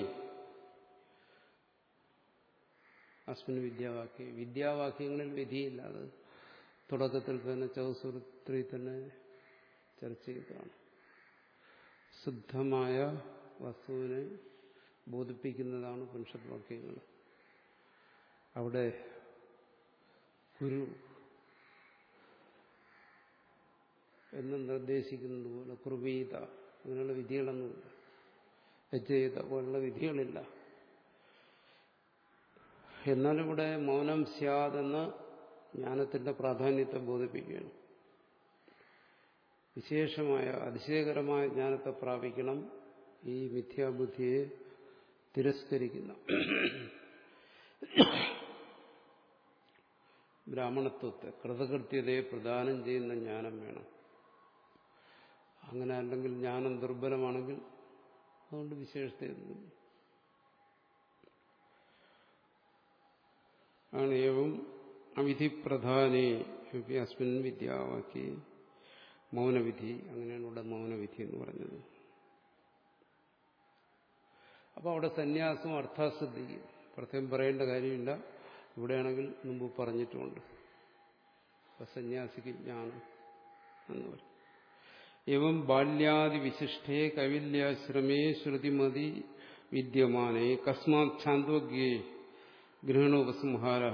അസ്മിൻ വിദ്യാവാക്യം വിദ്യാവാക്യങ്ങളിൽ വിധിയില്ല അത് തുടക്കത്തിൽ തന്നെ ചൗസുത്രി തന്നെ ചർച്ച ചെയ്തതാണ് ശുദ്ധമായ വസ്തുവിനെ ബോധിപ്പിക്കുന്നതാണ് ഉപനിഷത്ത് വാക്യങ്ങൾ അവിടെ ഗുരു എന്ന് നിർദ്ദേശിക്കുന്നത് പോലെ കുർബീത അങ്ങനെയുള്ള വിധികളൊന്നുമില്ല യജയിത പോലുള്ള വിധികളില്ല എന്നാലിവിടെ മൗനം സ്യാതെന്ന് ജ്ഞാനത്തിന്റെ പ്രാധാന്യത്തെ ബോധിപ്പിക്കുകയാണ് വിശേഷമായ അതിശയകരമായ ജ്ഞാനത്തെ പ്രാപിക്കണം ഈ മിഥ്യാബുദ്ധിയെ തിരസ്കരിക്കുന്ന ബ്രാഹ്മണത്വത്തെ കൃതകൃത്യതയെ പ്രദാനം ചെയ്യുന്ന ജ്ഞാനം വേണം അങ്ങനെ അല്ലെങ്കിൽ ജ്ഞാനം ദുർബലമാണെങ്കിൽ അതുകൊണ്ട് വിശേഷതയൊന്നുമില്ല ആണ് ഏവം അവിധിപ്രധാനേ അസ്മിൻ വിദ്യാവാക്യ മൗനവിധി അങ്ങനെയാണ് ഇവിടെ മൗനവിധി എന്ന് പറഞ്ഞത് അപ്പോൾ അവിടെ സന്യാസം അർത്ഥാസിദ്ധിക്കും പ്രത്യേകം പറയേണ്ട കാര്യമില്ല ഇവിടെയാണെങ്കിൽ മുമ്പ് പറഞ്ഞിട്ടുമുണ്ട് അപ്പൊ സന്യാസിക്ക് ജ്ഞാനം എന്ന് പറയും എവം ബാല്യാദി വിശിഷ്ടേ കൈവല്യാശ്രമേ ശ്രുതിമതി വിദ്യമാനേ കസ്മാത് ഛാന്തോഗ്യേ ഗ്രഹണോപസംഹാര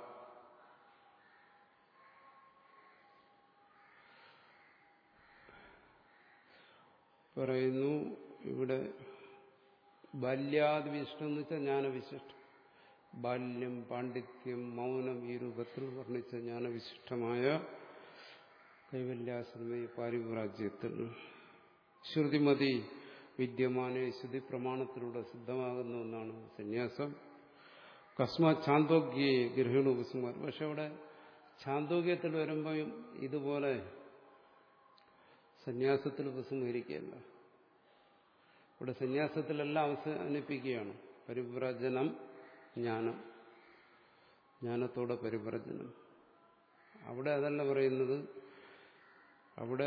പറയുന്നു ഇവിടെ ബാല്യാദിവിശിഷ്ടം എന്ന് വെച്ചാൽ ജ്ഞാനവിശിഷ്ടം ബാല്യം പാണ്ഡിത്യം മൗനം ഈ രൂപത്തിൽ വർണ്ണിച്ച ജ്ഞാനവിശിഷ്ടമായ കൈവല്യാശ്രമ പാരിപ്രാജ്യത്തിൽ ശ്രുതിമതി വിദ്യമാന ശ്രുതി പ്രമാണത്തിലൂടെ സിദ്ധമാകുന്ന ഒന്നാണ് സന്യാസം കസ്മാ ചാന്തോഗ്യേ ഗ്രഹണ ഉപസംഹാരം പക്ഷെ അവിടെ ചാന്തോഗ്യത്തിൽ വരുമ്പോൾ ഇതുപോലെ സന്യാസത്തിൽ ഉപസംഹരിക്കുകയല്ല ഇവിടെ സന്യാസത്തിലെല്ലാം അവസാനിപ്പിക്കുകയാണ് പരിവ്രജനം ജ്ഞാനം ജ്ഞാനത്തോടെ പരിവ്രജനം അവിടെ അതല്ല പറയുന്നത് അവിടെ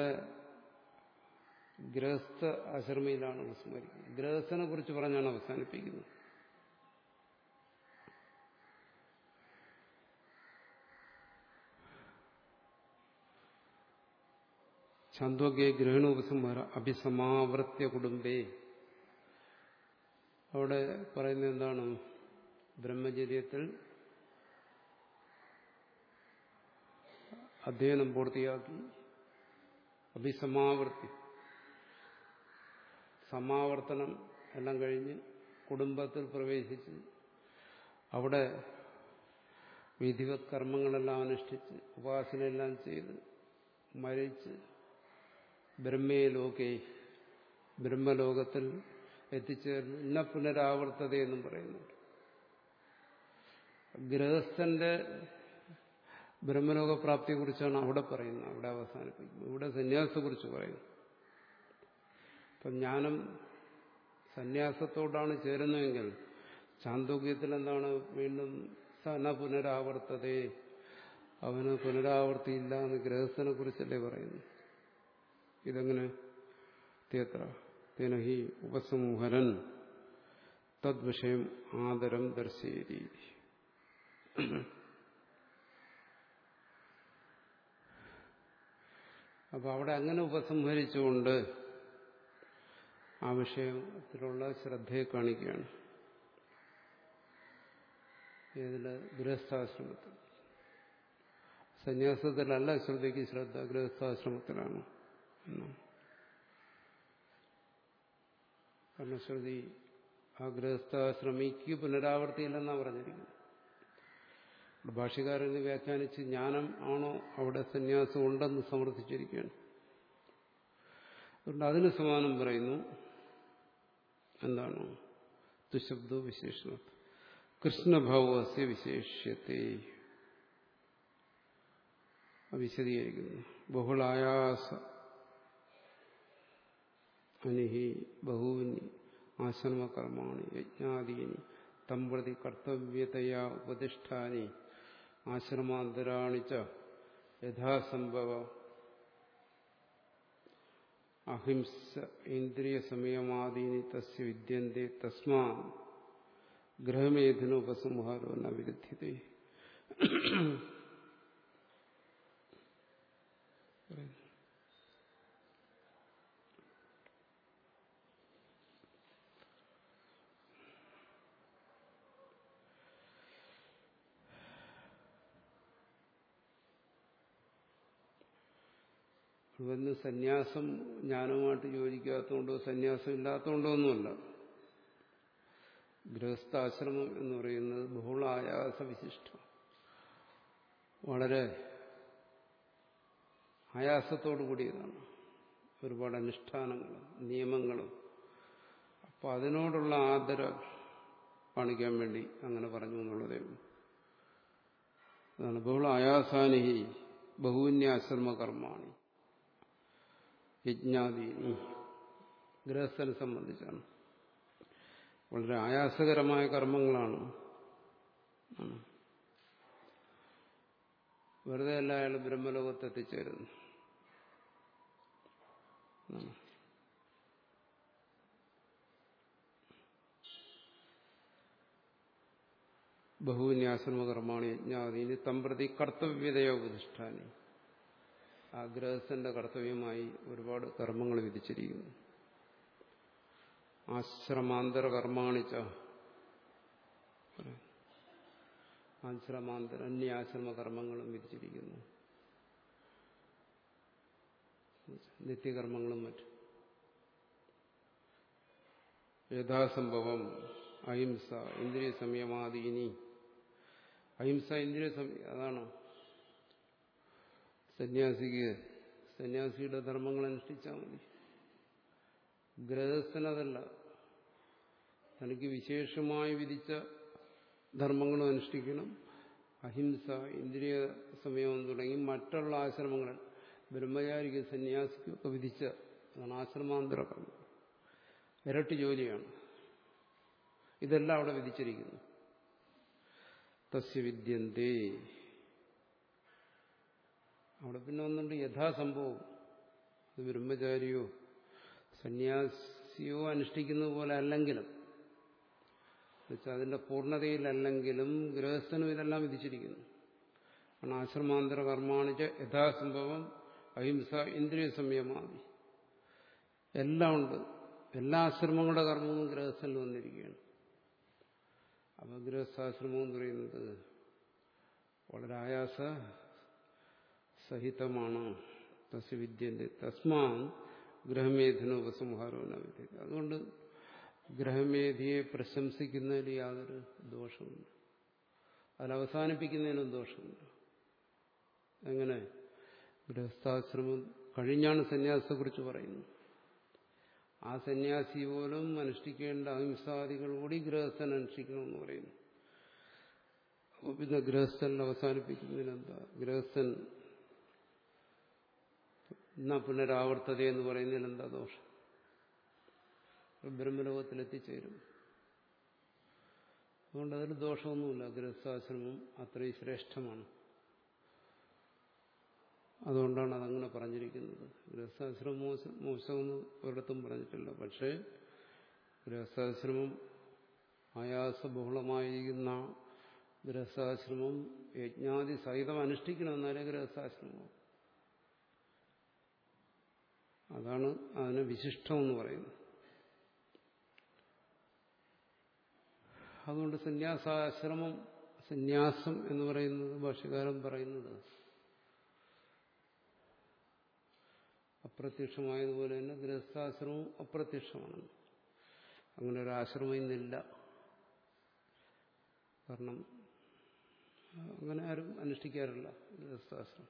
ഗൃഹസ്ഥ ആശ്രമയിലാണ് വിസ്മരിക്കുന്നത് ഗൃഹസ്ഥനെ കുറിച്ച് പറഞ്ഞാണ് അവസാനിപ്പിക്കുന്നത് ഛാന്തോഗ്യ ഗ്രഹണോപസംഹാര അഭിസമാവൃത്യ കുടുംബേ അവിടെ പറയുന്നത് എന്താണ് ബ്രഹ്മചര്യത്തിൽ അധ്യയനം പൂർത്തിയാക്കി അഭിസമാവൃത്തി സമാവർത്തനം എല്ലാം കഴിഞ്ഞ് കുടുംബത്തിൽ പ്രവേശിച്ച് അവിടെ വിധിവത് കർമ്മങ്ങളെല്ലാം അനുഷ്ഠിച്ച് ഉപാസനയെല്ലാം ചെയ്ത് മരിച്ച് ബ്രഹ്മേലോകെ ബ്രഹ്മലോകത്തിൽ എത്തിച്ചേർന്ന് ഇന്ന പുനരാവർത്തതയെന്നും പറയുന്നുണ്ട് ഗൃഹസ്ഥന്റെ ബ്രഹ്മലോകപ്രാപ്തിയെക്കുറിച്ചാണ് അവിടെ പറയുന്നത് അവിടെ അവസാനിപ്പിക്കുന്നത് ഇവിടെ സന്യാസത്തെക്കുറിച്ച് പറയുന്നു അപ്പം ജ്ഞാനം സന്യാസത്തോടാണ് ചേരുന്നതെങ്കിൽ ചാന്തോക്യത്തിൽ എന്താണ് വീണ്ടും സന പുനരാവർത്തതേ അവന് പുനരാവർത്തിയില്ല എന്ന് ഗൃഹസ്ഥനെ കുറിച്ചല്ലേ പറയുന്നു ഇതെങ്ങനെ തേത്ര തേന ഹി ഉപസംഹരൻ തദ്വിഷയം ആദരം ദർശയതി അപ്പൊ അവിടെ അങ്ങനെ ഉപസംഹരിച്ചുകൊണ്ട് ആ വിഷയത്തിലുള്ള ശ്രദ്ധയെ കാണിക്കുകയാണ് ഏതില് ഗൃഹസ്ഥാശ്രമത്തിൽ സന്യാസത്തിലല്ല ശ്രദ്ധയ്ക്ക് ശ്രദ്ധ ഗൃഹസ്ഥാശ്രമത്തിലാണ് കാരണം ശ്രുതി ആ ഗൃഹസ്ഥാശ്രമിക്ക് പുനരാവർത്തിയില്ലെന്നാണ് പറഞ്ഞിരിക്കുന്നത് ഭാഷകാരന് വ്യാഖ്യാനിച്ച് ജ്ഞാനം ആണോ അവിടെ സന്യാസം ഉണ്ടെന്ന് സമർത്ഥിച്ചിരിക്കുകയാണ് അതുകൊണ്ട് അതിന് സമാനം പറയുന്നു എന്താണ് തുശബ്ദോ വിശേഷണ കൃഷ്ണഭാവസ്യ വിശേഷ്യത്തെ വിശദീകരിക്കുന്നു ബഹുളായാസ അനിഹി ബഹൂനി ആശ്രമകർമാണി യജ്ഞാദീനി തമ്പ്രതി കർത്തവ്യതയാ ഉപതിഷ്ഠാനി ആശ്രമാന്തരാണി ച യഥാസംഭവ അഹിംസ ഇന്ദ്രിയ സമയമാദീനി തസ്യ വിദ്യന്തെ തസ്മാ ഗ്രഹമേധനോപസംഹാരോ ന വിരുദ്ധ്യത ഇവന്ന് സന്യാസം ജ്ഞാനവുമായിട്ട് യോജിക്കാത്തതുകൊണ്ടോ സന്യാസം ഇല്ലാത്തതുകൊണ്ടോ ഒന്നുമല്ല ഗൃഹസ്ഥാശ്രമം എന്ന് പറയുന്നത് ബഹുളായാസ വിശിഷ്ടം വളരെ ആയാസത്തോടു കൂടിയതാണ് ഒരുപാട് അനുഷ്ഠാനങ്ങളും നിയമങ്ങളും അപ്പോൾ അതിനോടുള്ള ആദരം കാണിക്കാൻ വേണ്ടി അങ്ങനെ പറഞ്ഞു എന്നുള്ളതേ ഉള്ളൂ അതാണ് ബഹുള ആയാസാനിഹി ബഹുന്യാശ്രമ കർമാണി യജ്ഞാദീനി ഗൃഹസ്ഥനെ സംബന്ധിച്ചാണ് വളരെ ആയാസകരമായ കർമ്മങ്ങളാണ് വെറുതെ അല്ല അയാൾ ബ്രഹ്മലോകത്ത് എത്തിച്ചേരുന്നു ബഹുന്യാശ്രമകർമാണി യജ്ഞാദീനി തമ്പ്രതി കർത്തവ്യതയോ പ്രതിഷ്ഠാനി ആ ഗൃഹസ്ഥന്റെ കർത്തവ്യമായി ഒരുപാട് കർമ്മങ്ങൾ വിധിച്ചിരിക്കുന്നു ആശ്രമാന്തര കർമാണിച്ച ആശ്രമാന്തര അന്യാശ്രമ കർമ്മങ്ങളും വിധിച്ചിരിക്കുന്നു നിത്യകർമ്മങ്ങളും മറ്റും യഥാസംഭവം അഹിംസ ഇന്ദ്രിയ സംയമാദീനി അഹിംസ ഇന്ദ്രിയ സംയ അതാണ് സന്യാസിക്ക് സന്യാസിയുടെ ധർമ്മങ്ങൾ അനുഷ്ഠിച്ചാൽ മതി ഗൃഹസ്ഥനതല്ല തനിക്ക് വിശേഷമായി വിധിച്ച ധർമ്മങ്ങളും അനുഷ്ഠിക്കണം അഹിംസ ഇന്ദ്രിയ സംയമം തുടങ്ങി മറ്റുള്ള ആശ്രമങ്ങളിൽ ബ്രഹ്മചാരിക്ക് സന്യാസിക്കും ഒക്കെ വിധിച്ച അതാണ് ആശ്രമാന്തര കർമ്മം ഇരട്ടി ജോലിയാണ് ഇതെല്ലാം അവിടെ വിധിച്ചിരിക്കുന്നു തസ്യ വിദ്യന്തേ അവിടെ പിന്നെ ഒന്നുണ്ട് യഥാസംഭവം അത് ബ്രഹ്മചാരിയോ സന്യാസിയോ അനുഷ്ഠിക്കുന്നത് പോലെ അല്ലെങ്കിലും എന്നുവെച്ചാൽ അതിന്റെ പൂർണ്ണതയിലല്ലെങ്കിലും ഗൃഹസ്ഥനും ഇതെല്ലാം വിധിച്ചിരിക്കുന്നു കാരണം ആശ്രമാന്തര കർമാണിച്ച് യഥാസംഭവം അഹിംസ ഇന്ദ്രിയ സംയമാതി എല്ലാം ഉണ്ട് എല്ലാ ആശ്രമങ്ങളുടെ കർമ്മവും ഗൃഹസ്ഥനിൽ വന്നിരിക്കുകയാണ് അപ്പോൾ ഗൃഹസ്ഥാശ്രമം എന്ന് പറയുന്നത് വളരെ ആയാസ സഹിതമാണ് തസ്യ വിദ്യന്റെ തസ്മാ ഗ്രഹമേധന ഉപസംഹാരവും അതുകൊണ്ട് ഗ്രഹമേധിയെ പ്രശംസിക്കുന്നതിൽ യാതൊരു ദോഷമില്ല അതിലവസാനിപ്പിക്കുന്നതിനും ദോഷമില്ല എങ്ങനെ ഗൃഹസ്ഥാശ്രമം കഴിഞ്ഞാണ് സന്യാസത്തെക്കുറിച്ച് പറയുന്നത് ആ സന്യാസി പോലും അനുഷ്ഠിക്കേണ്ട അഹിംസാദികൾ കൂടി ഗൃഹസ്ഥൻ അനുഷ്ഠിക്കണമെന്ന് പറയുന്നു അപ്പോൾ പിന്നെ ഗൃഹസ്ഥൻ അവസാനിപ്പിക്കുന്നതിനെന്താ ഗൃഹസ്ഥൻ എന്നാ പുനരാവർത്തത എന്ന് പറയുന്നതിൽ എന്താ ദോഷം ബ്രഹ്മലോകത്തിലെത്തിച്ചേരും അതുകൊണ്ട് അതിൽ ദോഷമൊന്നുമില്ല ഗൃഹസ്ഥാശ്രമം അത്രയും ശ്രേഷ്ഠമാണ് അതുകൊണ്ടാണ് അതങ്ങനെ പറഞ്ഞിരിക്കുന്നത് ഗൃഹസ്ഥാശ്രമം മോശം മോശമെന്ന് ഒരിടത്തും പറഞ്ഞിട്ടില്ല പക്ഷേ ഗൃഹസ്ഥാശ്രമം ആയാസബഹുളമായിരിക്കുന്ന ഗൃഹസ്ഥാശ്രമം യജ്ഞാതി സഹിതം അനുഷ്ഠിക്കണം എന്നാലേ ഗൃഹസ്ഥാശ്രമം അതാണ് അതിന് വിശിഷ്ടമെന്ന് പറയുന്നത് അതുകൊണ്ട് സന്യാസാശ്രമം സന്യാസം എന്ന് പറയുന്നത് ഭാഷകാരൻ പറയുന്നത് അപ്രത്യക്ഷമായതുപോലെ തന്നെ ഗൃഹസ്ഥാശ്രമവും അപ്രത്യക്ഷമാണ് അങ്ങനെ ഒരു ആശ്രമം ഇന്നില്ല കാരണം അങ്ങനെ ആരും അനുഷ്ഠിക്കാറില്ല ഗൃഹസ്ഥാശ്രമം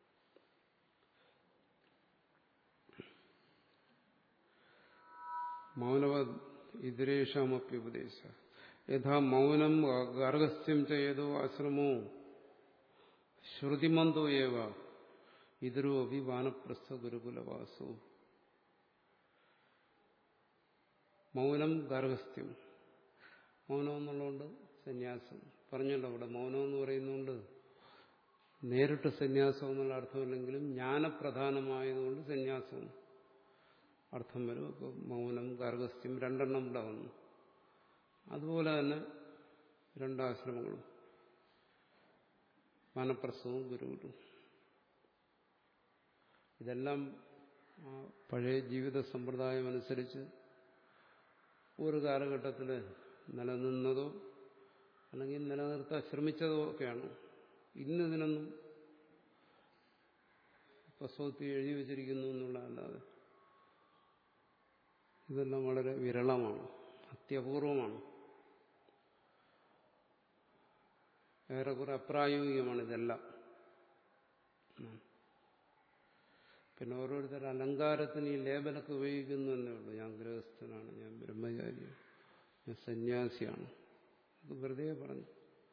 മൗനവ ഇതരേഷാമപ്യുപദേശ യഥാ മൗനം ഗാർഹസ്ഥ്യം ചെയ്തോ ആശ്രമോ ശ്രുതിമന്തോ ഏവ ഇതരോ അഭി വാനപ്രസ്ഥ ഗുരുകുലവാസോ മൗനം ഗാർഹസ്ഥ്യം മൗനം എന്നുള്ളതുകൊണ്ട് സന്യാസം പറഞ്ഞല്ലോ അവിടെ മൗനം എന്ന് പറയുന്നതുകൊണ്ട് നേരിട്ട് സന്യാസം എന്നുള്ള അർത്ഥമില്ലെങ്കിലും ജ്ഞാനപ്രധാനമായതുകൊണ്ട് സന്യാസം അർത്ഥം വരും അപ്പോൾ മൗനം ഗാർഹസ്ഥ്യം രണ്ടെണ്ണം ഇവിടെ വന്നു അതുപോലെ തന്നെ രണ്ടാശ്രമങ്ങളും വാനപ്രസവും ഗുരുകുലും ഇതെല്ലാം പഴയ ജീവിത സമ്പ്രദായം അനുസരിച്ച് ഒരു കാലഘട്ടത്തിൽ നിലനിന്നതോ അല്ലെങ്കിൽ നിലനിർത്താൻ ശ്രമിച്ചതോ ഒക്കെയാണ് ഇന്നിതിനൊന്നും പുസ്തകത്തിൽ എഴുതി വച്ചിരിക്കുന്നു എന്നുള്ളതല്ലാതെ ഇതെല്ലാം വളരെ വിരളമാണ് അത്യപൂർവമാണ് ഏറെക്കുറെ അപ്രായോഗികമാണ് ഇതെല്ലാം പിന്നെ ഓരോരുത്തർ അലങ്കാരത്തിന് ഈ ലേബലൊക്കെ ഉപയോഗിക്കുന്നു എന്നേ ഉള്ളൂ ഞാൻ ഗൃഹസ്ഥനാണ് ഞാൻ ബ്രഹ്മചാരിയാണ് ഞാൻ സന്യാസിയാണ് അത് വെറുതെ പറഞ്ഞു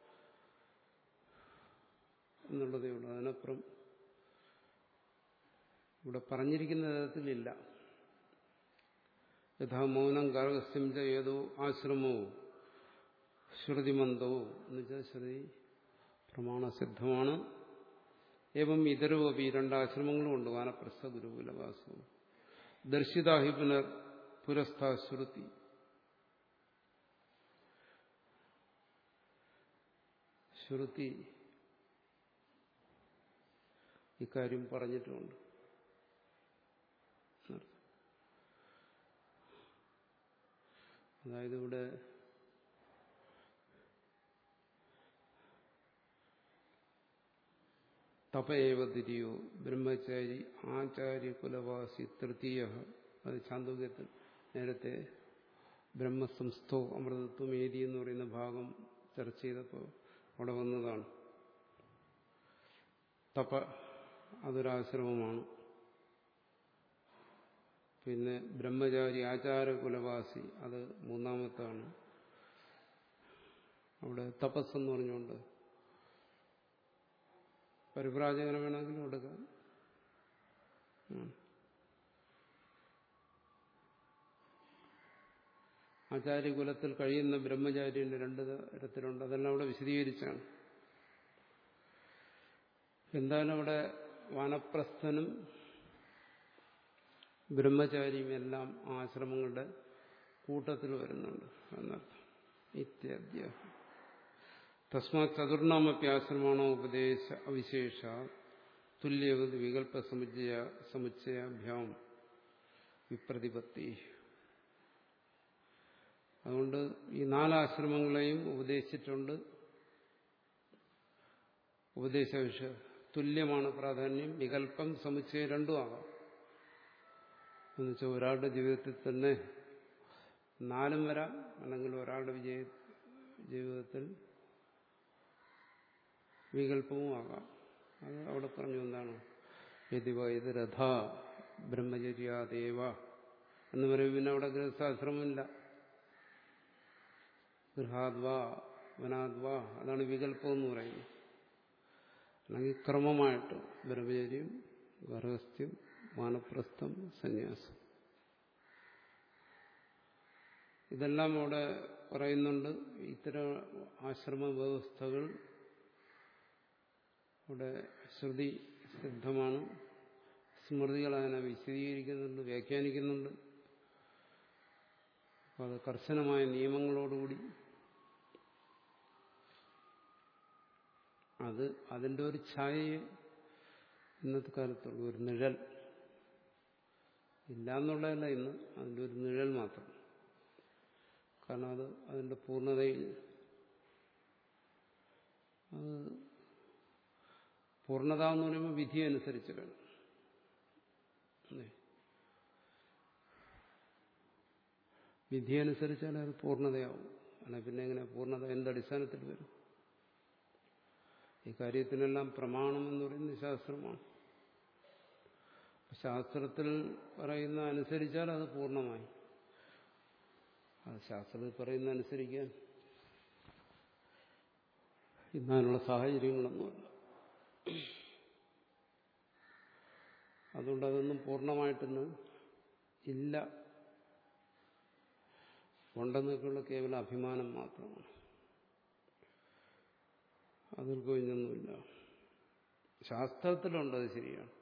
എന്നുള്ളതേ ഉള്ളൂ അതിനപ്പുറം ഇവിടെ പറഞ്ഞിരിക്കുന്ന തരത്തിലില്ല യഥാ മൗനം ഗാർഹസ്ഥ്യം ച ഏതോ ആശ്രമോ ശ്രുതിമന്തോ എന്ന് വെച്ചാൽ ശ്രുതി പ്രമാണസിദ്ധമാണ് ഏവം ഇതരവപി രണ്ടാശ്രമങ്ങളും ഉണ്ട് വാനപ്രസ്ഥ ഗുരുകുലവാസവും ദർശിതാഹി പുനർ പുരസ്ഥാ ശ്രുതി ശ്രുതി ഇക്കാര്യം പറഞ്ഞിട്ടുമുണ്ട് അതായത് ഇവിടെ തപയേവ തിരിയോ ബ്രഹ്മചാരി ആചാര്യ കുലവാസി തൃതീയ അത് ചാന്തോക്യത്തിൽ നേരത്തെ ബ്രഹ്മസംസ്ഥോ അമൃതത്വം ഏതി എന്ന് പറയുന്ന ഭാഗം ചർച്ച ചെയ്തപ്പോൾ അവിടെ വന്നതാണ് തപ അതൊരാശ്രമമാണ് പിന്നെ ബ്രഹ്മചാരി ആചാര കുലവാസി അത് മൂന്നാമത്താണ് അവിടെ തപസ് എന്ന് പറഞ്ഞുകൊണ്ട് പരിപ്രാജകനെ വേണമെങ്കിലും കൊടുക്കാം ആചാര്യകുലത്തിൽ കഴിയുന്ന ബ്രഹ്മചാരിന്റെ രണ്ട് തരത്തിലുണ്ട് അതെല്ലാം അവിടെ വിശദീകരിച്ചാണ് എന്തായാലും അവിടെ വാനപ്രസ്ഥനും ബ്രഹ്മചാരിയും എല്ലാം ആശ്രമങ്ങളുടെ കൂട്ടത്തിൽ വരുന്നുണ്ട് എന്നർത്ഥം ഇത്യാദ്യ തസ്മാത് ചതുർണാമപ്യാശ്രമാണോ ഉപദേശ അവിശേഷ തുല്യവത് വികല്പ സമുച്ചയ സമുച്ചയാഭ്യാം വിപ്രതിപത്തി അതുകൊണ്ട് ഈ നാലാശ്രമങ്ങളെയും ഉപദേശിച്ചിട്ടുണ്ട് ഉപദേശ വിഷയ തുല്യമാണ് പ്രാധാന്യം വികല്പം സമുച്ചയം രണ്ടും ആകാം എന്നുവെച്ചാൽ ഒരാളുടെ ജീവിതത്തിൽ തന്നെ നാലും വരാം അല്ലെങ്കിൽ ഒരാളുടെ വിജയ ജീവിതത്തിൽ വികല്പവും ആകാം അത് അവിടെ പറഞ്ഞു എന്താണ് യതിവ ഇത് രഥ ബ്രഹ്മചര്യാദേവ എന്ന് പറയും പിന്നെ അവിടെ ഗൃഹസ്ഥാശ്രമമില്ല ഗൃഹാദ്വാ വനാദ്വാ അതാണ് വികല്പം എന്ന് പറയുന്നത് അല്ലെങ്കിൽ ക്രമമായിട്ട് ബ്രഹ്മചര്യം ഗർഹസ്ഥ്യം മാനപ്രസ്ഥം സന്യാസം ഇതെല്ലാം അവിടെ പറയുന്നുണ്ട് ഇത്തരം ആശ്രമ വ്യവസ്ഥകൾ അവിടെ ശ്രുതി സിദ്ധമാണ് സ്മൃതികൾ അതിനെ വിശദീകരിക്കുന്നുണ്ട് വ്യാഖ്യാനിക്കുന്നുണ്ട് അപ്പോൾ അത് കർശനമായ നിയമങ്ങളോടുകൂടി അത് അതിൻ്റെ ഒരു ഛായയെ ഇന്നത്തെ കാലത്തുള്ളൂ ഒരു നിഴൽ ഇല്ല എന്നുള്ളതല്ല ഇന്ന് അതിൻ്റെ ഒരു നിഴൽ മാത്രം കാരണം അത് അതിൻ്റെ പൂർണ്ണതയിൽ അത് പൂർണ്ണത എന്ന് പറയുമ്പോൾ വിധി അനുസരിച്ച് വേണം വിധി അനുസരിച്ചാൽ അത് പൂർണ്ണതയാവും അല്ല പിന്നെ എങ്ങനെ പൂർണ്ണത എന്തടിസ്ഥാനത്തിൽ വരും ഈ കാര്യത്തിനെല്ലാം പ്രമാണം എന്ന് പറയുന്നത് ശാസ്ത്രമാണ് ശാസ്ത്രത്തിൽ പറയുന്ന അനുസരിച്ചാൽ അത് പൂർണ്ണമായി അത് ശാസ്ത്രത്തിൽ പറയുന്ന അനുസരിക്കാൻ ഇന്നാനുള്ള സാഹചര്യങ്ങളൊന്നുമില്ല അതുകൊണ്ട് അതൊന്നും പൂർണ്ണമായിട്ടൊന്ന് ഇല്ല ഉണ്ടെന്നൊക്കെയുള്ള കേവല അഭിമാനം മാത്രമാണ് അതിൽ കഴിഞ്ഞൊന്നുമില്ല ശാസ്ത്രത്തിലുണ്ട് അത് ശരിയാണ്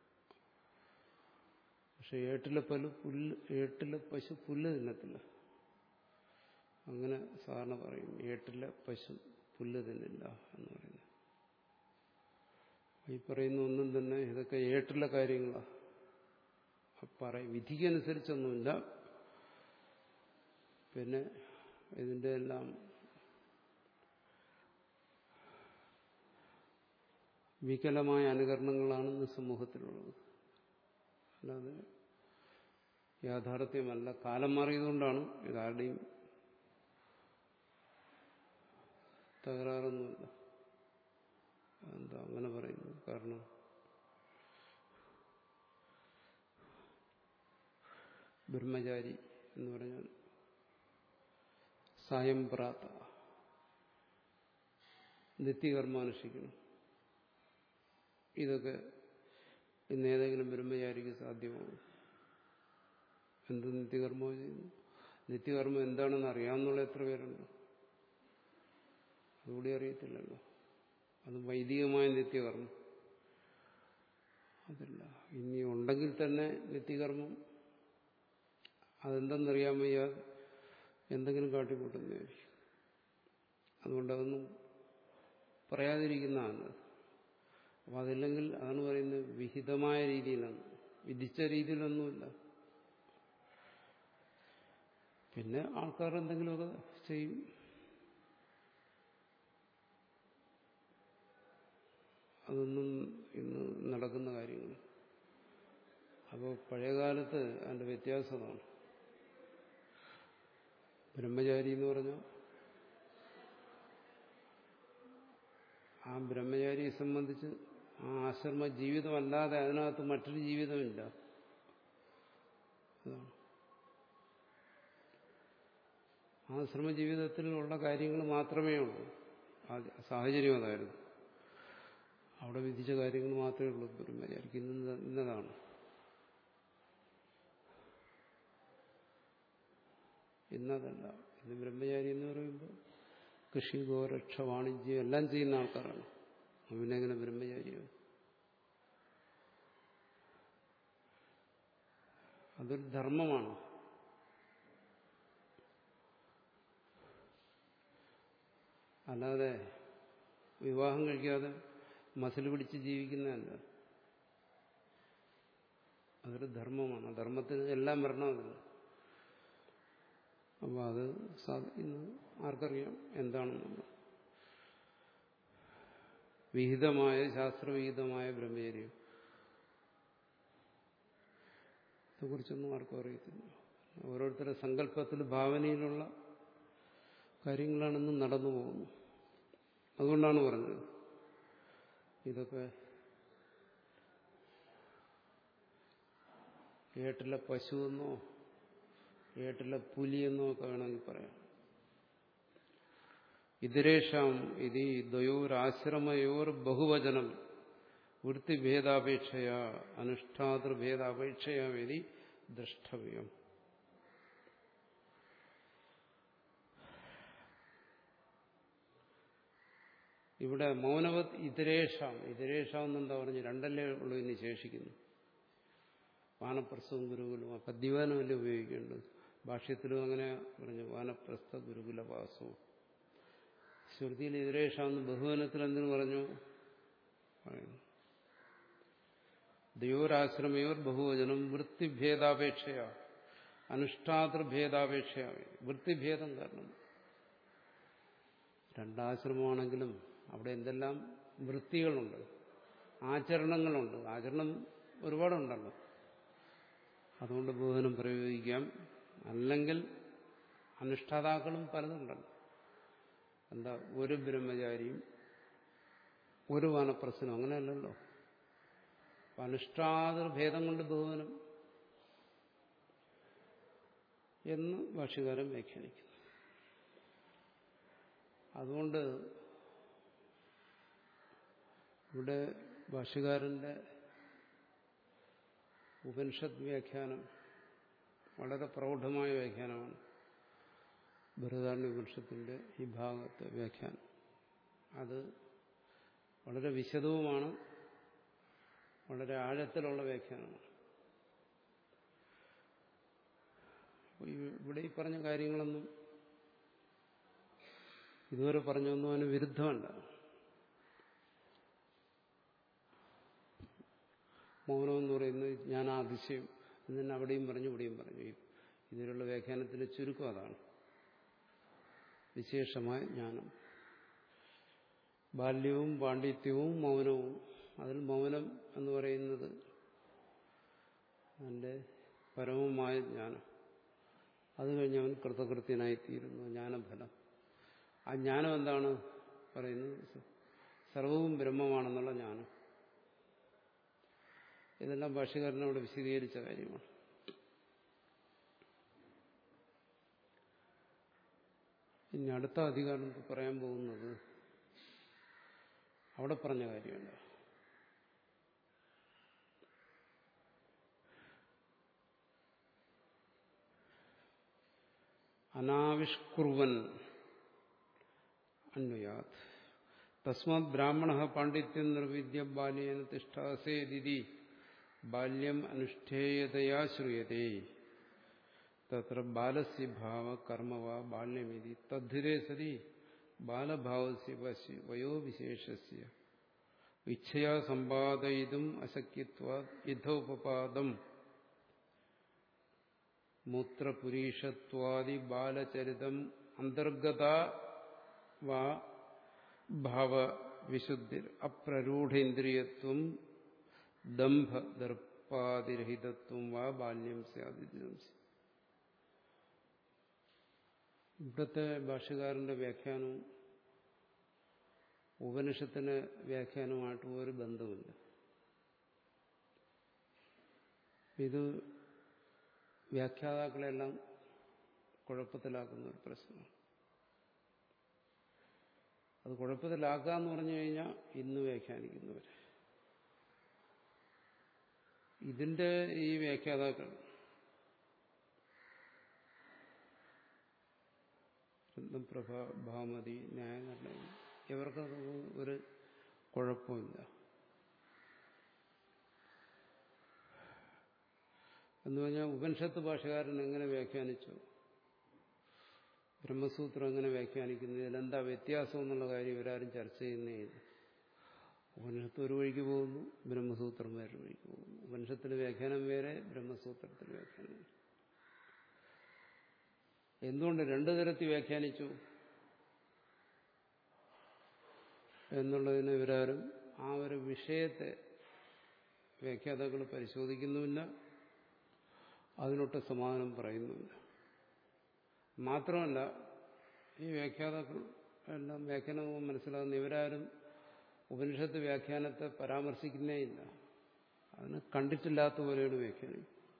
പക്ഷെ ഏട്ടിലെ പലു പുല്ല് ഏട്ടിലെ പശു പുല്ല് തിന്നത്തില്ല അങ്ങനെ സാധാരണ പറയും ഏട്ടിലെ പശു പുല്ല് തിന്നില്ല എന്ന് പറയുന്നത് ഈ പറയുന്ന ഒന്നും തന്നെ ഇതൊക്കെ ഏട്ടിലെ കാര്യങ്ങളാണ് പറയും വിധിക്കനുസരിച്ചൊന്നുമില്ല പിന്നെ ഇതിൻ്റെ എല്ലാം വികലമായ അനുകരണങ്ങളാണ് ഇന്ന് സമൂഹത്തിലുള്ളത് അല്ലാതെ യാഥാർത്ഥ്യമല്ല കാലം മാറിയതുകൊണ്ടാണ് ഇതാരുടെയും തകരാറൊന്നുമില്ല എന്താ അങ്ങനെ പറയുന്നത് കാരണം ബ്രഹ്മചാരി എന്ന് പറഞ്ഞാൽ സായം പ്രാത്ത നിത്യകർമ്മം അനുഷ്ഠിക്കണം ഇതൊക്കെ ഇന്ന് ഏതെങ്കിലും ബ്രഹ്മചാരിക്ക് സാധ്യമാകും എന്ത് നിത്യകർമ്മം ചെയ്യുന്നു നിത്യകർമ്മം എന്താണെന്ന് അറിയാമെന്നുള്ള എത്ര പേരുണ്ട് അതുകൂടി അറിയത്തില്ലല്ലോ അത് വൈദികമായ നിത്യകർമ്മം അതില്ല ഇനി ഉണ്ടെങ്കിൽ തന്നെ നിത്യകർമ്മം അതെന്തെന്നറിയാൻ വയ്യ എന്തെങ്കിലും കാട്ടിക്കൂട്ടുന്നതായിരിക്കും അതുകൊണ്ട് അതൊന്നും പറയാതിരിക്കുന്നതാണ് അപ്പം അതില്ലെങ്കിൽ അതാണ് പറയുന്നത് വിഹിതമായ രീതിയിലാണ് വിധിച്ച രീതിയിലൊന്നുമില്ല പിന്നെ ആൾക്കാർ എന്തെങ്കിലുമൊക്കെ ചെയ്യും അതൊന്നും ഇന്ന് നടക്കുന്ന കാര്യങ്ങൾ അപ്പോൾ പഴയകാലത്ത് അതിൻ്റെ വ്യത്യാസമാണ് ബ്രഹ്മചാരി എന്ന് പറഞ്ഞാൽ ആ ബ്രഹ്മചാരിയെ സംബന്ധിച്ച് ആ ആശ്രമ ജീവിതമല്ലാതെ അതിനകത്ത് മറ്റൊരു ജീവിതമില്ല അതാണ് ആശ്രമ ജീവിതത്തിലുള്ള കാര്യങ്ങൾ മാത്രമേ ഉള്ളൂ സാഹചര്യം അതായിരുന്നു അവിടെ വിധിച്ച കാര്യങ്ങൾ മാത്രമേ ഉള്ളൂ ബ്രഹ്മചാരിക്ക് ഇന്ന് ഇന്നതാണ് ഇന്നതല്ല ഇന്ന് ബ്രഹ്മചാരി എന്ന് പറയുമ്പോൾ കൃഷി ഗോരക്ഷ വാണിജ്യം എല്ലാം ചെയ്യുന്ന ആൾക്കാരാണ് അവനെങ്ങനെ ബ്രഹ്മചാരിയോ അതൊരു ധർമ്മമാണ് അല്ലാതെ വിവാഹം കഴിക്കാതെ മസിൽ പിടിച്ച് ജീവിക്കുന്നതല്ല അതൊരു ധർമ്മമാണ് ധർമ്മത്തിന് എല്ലാം വരണം അതിന് അപ്പോൾ അത് ഇന്ന് ആർക്കറിയാം എന്താണെന്നുള്ളത് വിഹിതമായ ശാസ്ത്രവിഹിതമായ ബ്രഹ്മചര്യം ഇതേക്കുറിച്ചൊന്നും ആർക്കും അറിയത്തില്ല ഓരോരുത്തരുടെ സങ്കല്പത്തിൽ ഭാവനയിലുള്ള കാര്യങ്ങളാണെന്ന് നടന്നു പോകുന്നു അതുകൊണ്ടാണ് പറഞ്ഞത് ഇതൊക്കെ ഏട്ടിലെ പശുവെന്നോ ഏട്ടിലെ പുലിയെന്നോ ഒക്കെ വേണമെങ്കിൽ പറയാം ഇതരേഷാം ഇത് ദ്വയോരാശ്രമയോർ ബഹുവചനം വൃത്തിഭേദാപേക്ഷയ അനുഷ്ഠാതൃഭേദാപേക്ഷയ വേദി ദ്രഷ്ടവ്യം ഇവിടെ മൗനവത് ഇതരേഷാം ഇതരേഷാം എന്നെന്താ പറഞ്ഞു രണ്ടല്ലേ ഉള്ളൂ ഇനി ശേഷിക്കുന്നു വാനപ്രസ്ഥവും ഗുരുകുലവും അപ്പം ദിവാനമല്ലേ ഉപയോഗിക്കേണ്ടത് ഭാഷ്യത്തിലും അങ്ങനെ പറഞ്ഞു വാനപ്രസ്ഥ ഗുരുകുലവാസവും ശ്രുതിയിൽ ഇതരേഷാന്ന് ബഹുവനത്തിൽ എന്തിനു പറഞ്ഞു പറയുന്നു ദയോരാശ്രമയോർ ബഹുവചനം വൃത്തിഭേദാപേക്ഷയ അനുഷ്ഠാതൃഭേദാപേക്ഷയ വൃത്തിഭേദം കാരണം രണ്ടാശ്രമമാണെങ്കിലും അവിടെ എന്തെല്ലാം വൃത്തികളുണ്ട് ആചരണങ്ങളുണ്ട് ആചരണം ഒരുപാടുണ്ടല്ലോ അതുകൊണ്ട് ബഹുവനം പ്രയോഗിക്കാം അല്ലെങ്കിൽ അനുഷ്ഠാതാക്കളും പലതുണ്ടല്ലോ എന്താ ഒരു ബ്രഹ്മചാരിയും ഒരു വാനപ്രസനും അങ്ങനെയല്ലല്ലോ അനുഷ്ഠാതൃഭേദം കൊണ്ട് ബഹുവനം എന്ന് ഭാഷകാരൻ വ്യാഖ്യാനിക്കുന്നു അതുകൊണ്ട് ഇവിടെ ഭാഷകാരന്റെ ഉപനിഷത്ത് വ്യാഖ്യാനം വളരെ പ്രൗഢമായ വ്യാഖ്യാനമാണ് ബൃഹദാരണ്യ ഉപനിഷത്തിന്റെ ഈ ഭാഗത്തെ വ്യാഖ്യാനം അത് വളരെ വിശദവുമാണ് വളരെ ആഴത്തിലുള്ള വ്യാഖ്യാനമാണ് ഇവിടെ ഈ പറഞ്ഞ കാര്യങ്ങളൊന്നും ഇതുവരെ പറഞ്ഞൊന്നും അതിന് വിരുദ്ധമല്ല മൗനം എന്ന് പറയുന്നത് ഞാൻ അതിശയം എന്ന് തന്നെ അവിടെയും പറഞ്ഞു ഇവിടെയും പറഞ്ഞു ഇതിലുള്ള വ്യാഖ്യാനത്തിന്റെ ചുരുക്കം അതാണ് വിശേഷമായ ജ്ഞാനം ബാല്യവും പാണ്ഡിത്യവും മൗനവും അതിൽ മൗനം എന്ന് പറയുന്നത് അതിൻ്റെ പരമമായ ജ്ഞാനം അത് കഴിഞ്ഞ് അവൻ കൃതകൃത്യനായിത്തീരുന്നു ജ്ഞാനഫലം ആ ജ്ഞാനം എന്താണ് പറയുന്നത് സർവവും ബ്രഹ്മമാണെന്നുള്ള ജ്ഞാനം ഇതെല്ലാം ഭാഷകാരനോട് വിശദീകരിച്ച കാര്യമാണ് ഇനി അടുത്ത അധികാരം പറയാൻ പോകുന്നത് അവിടെ പറഞ്ഞ കാര്യമല്ല അനാവിഷ്കുർവൻ അന്വയാത് തസ്മാത് ബ്രാഹ്മണ പാണ്ഡിത്യം നിർവിദ്യ ബാല്യേന തിഷ്ഠാസേതി ബാല്യം അനുഷ്ഠേയതയാ ശ്രൂയത്തെ തത്ര ബാലസ്യ ഭാവ കർമ്മവ ബാല്യമിതി തദ്ധിരേ സതി ബാലഭാവസ്യ വയോവിശേഷസ്യ ഇച്ഛയാ സമ്പാദയിതും അശക്യത്വാ യുദ്ധോപപാദം മൂത്രപുരീഷത്വാദി ബാലചരിതം അന്തർഗത വാ ഭാവവിശുദ്ധി അപ്രരൂഢേന്ദ്രിയത്വം ദംഭദർപ്പാതിരഹിതത്വം വാ ബാല്യം സ്യാദിതം ഇവിടുത്തെ ഭാഷകാരന്റെ വ്യാഖ്യാനവും ഉപനിഷത്തിന് വ്യാഖ്യാനവുമായിട്ട് ഒരു ബന്ധമില്ല ഇത് വ്യാഖ്യാതാക്കളെല്ലാം കുഴപ്പത്തിലാക്കുന്ന ഒരു പ്രശ്നമാണ് അത് കുഴപ്പത്തിലാക്കുക എന്ന് പറഞ്ഞു കഴിഞ്ഞാൽ ഇന്ന് വ്യാഖ്യാനിക്കുന്നവർ ഇതിന്റെ ഈ വ്യാഖ്യാതാക്കൾ രത്നപ്രഭ ഭാമതി ന്യായനിർണയം ഇവർക്കതൊന്നും ഒരു കുഴപ്പമില്ല എന്ന് പറഞ്ഞാൽ ഉപനിഷത്ത് ഭാഷകാരൻ എങ്ങനെ വ്യാഖ്യാനിച്ചു ബ്രഹ്മസൂത്രം എങ്ങനെ വ്യാഖ്യാനിക്കുന്നു ഇതിലെന്താ വ്യത്യാസം എന്നുള്ള കാര്യം ഇവരാരും ചർച്ച ചെയ്യുന്നേ ഇല്ല ഉപനിഷത്ത് ഒരു വഴിക്ക് പോകുന്നു ബ്രഹ്മസൂത്രം വേറെ വഴിക്ക് പോകുന്നു ഉപനിഷത്തിന് വ്യാഖ്യാനം വേറെ ബ്രഹ്മസൂത്രത്തിന് വ്യാഖ്യാനം വേറെ എന്തുകൊണ്ട് രണ്ടു തരത്തിൽ വ്യാഖ്യാനിച്ചു എന്നുള്ളതിന് ഇവരാരും ആ ഒരു വിഷയത്തെ വ്യാഖ്യാതാക്കൾ പരിശോധിക്കുന്നുമില്ല അതിനൊട്ട് സമാധാനം പറയുന്നുമില്ല മാത്രമല്ല ഈ വ്യാഖ്യാതാക്കൾ എല്ലാം വ്യാഖ്യാനവും മനസ്സിലാകുന്ന ഇവരാരും ഉപനിഷത്ത് വ്യാഖ്യാനത്തെ പരാമർശിക്കുന്നേ ഇല്ല അതിന് കണ്ടിട്ടില്ലാത്ത പോലെയാണ് വ്യാഖ്യാനം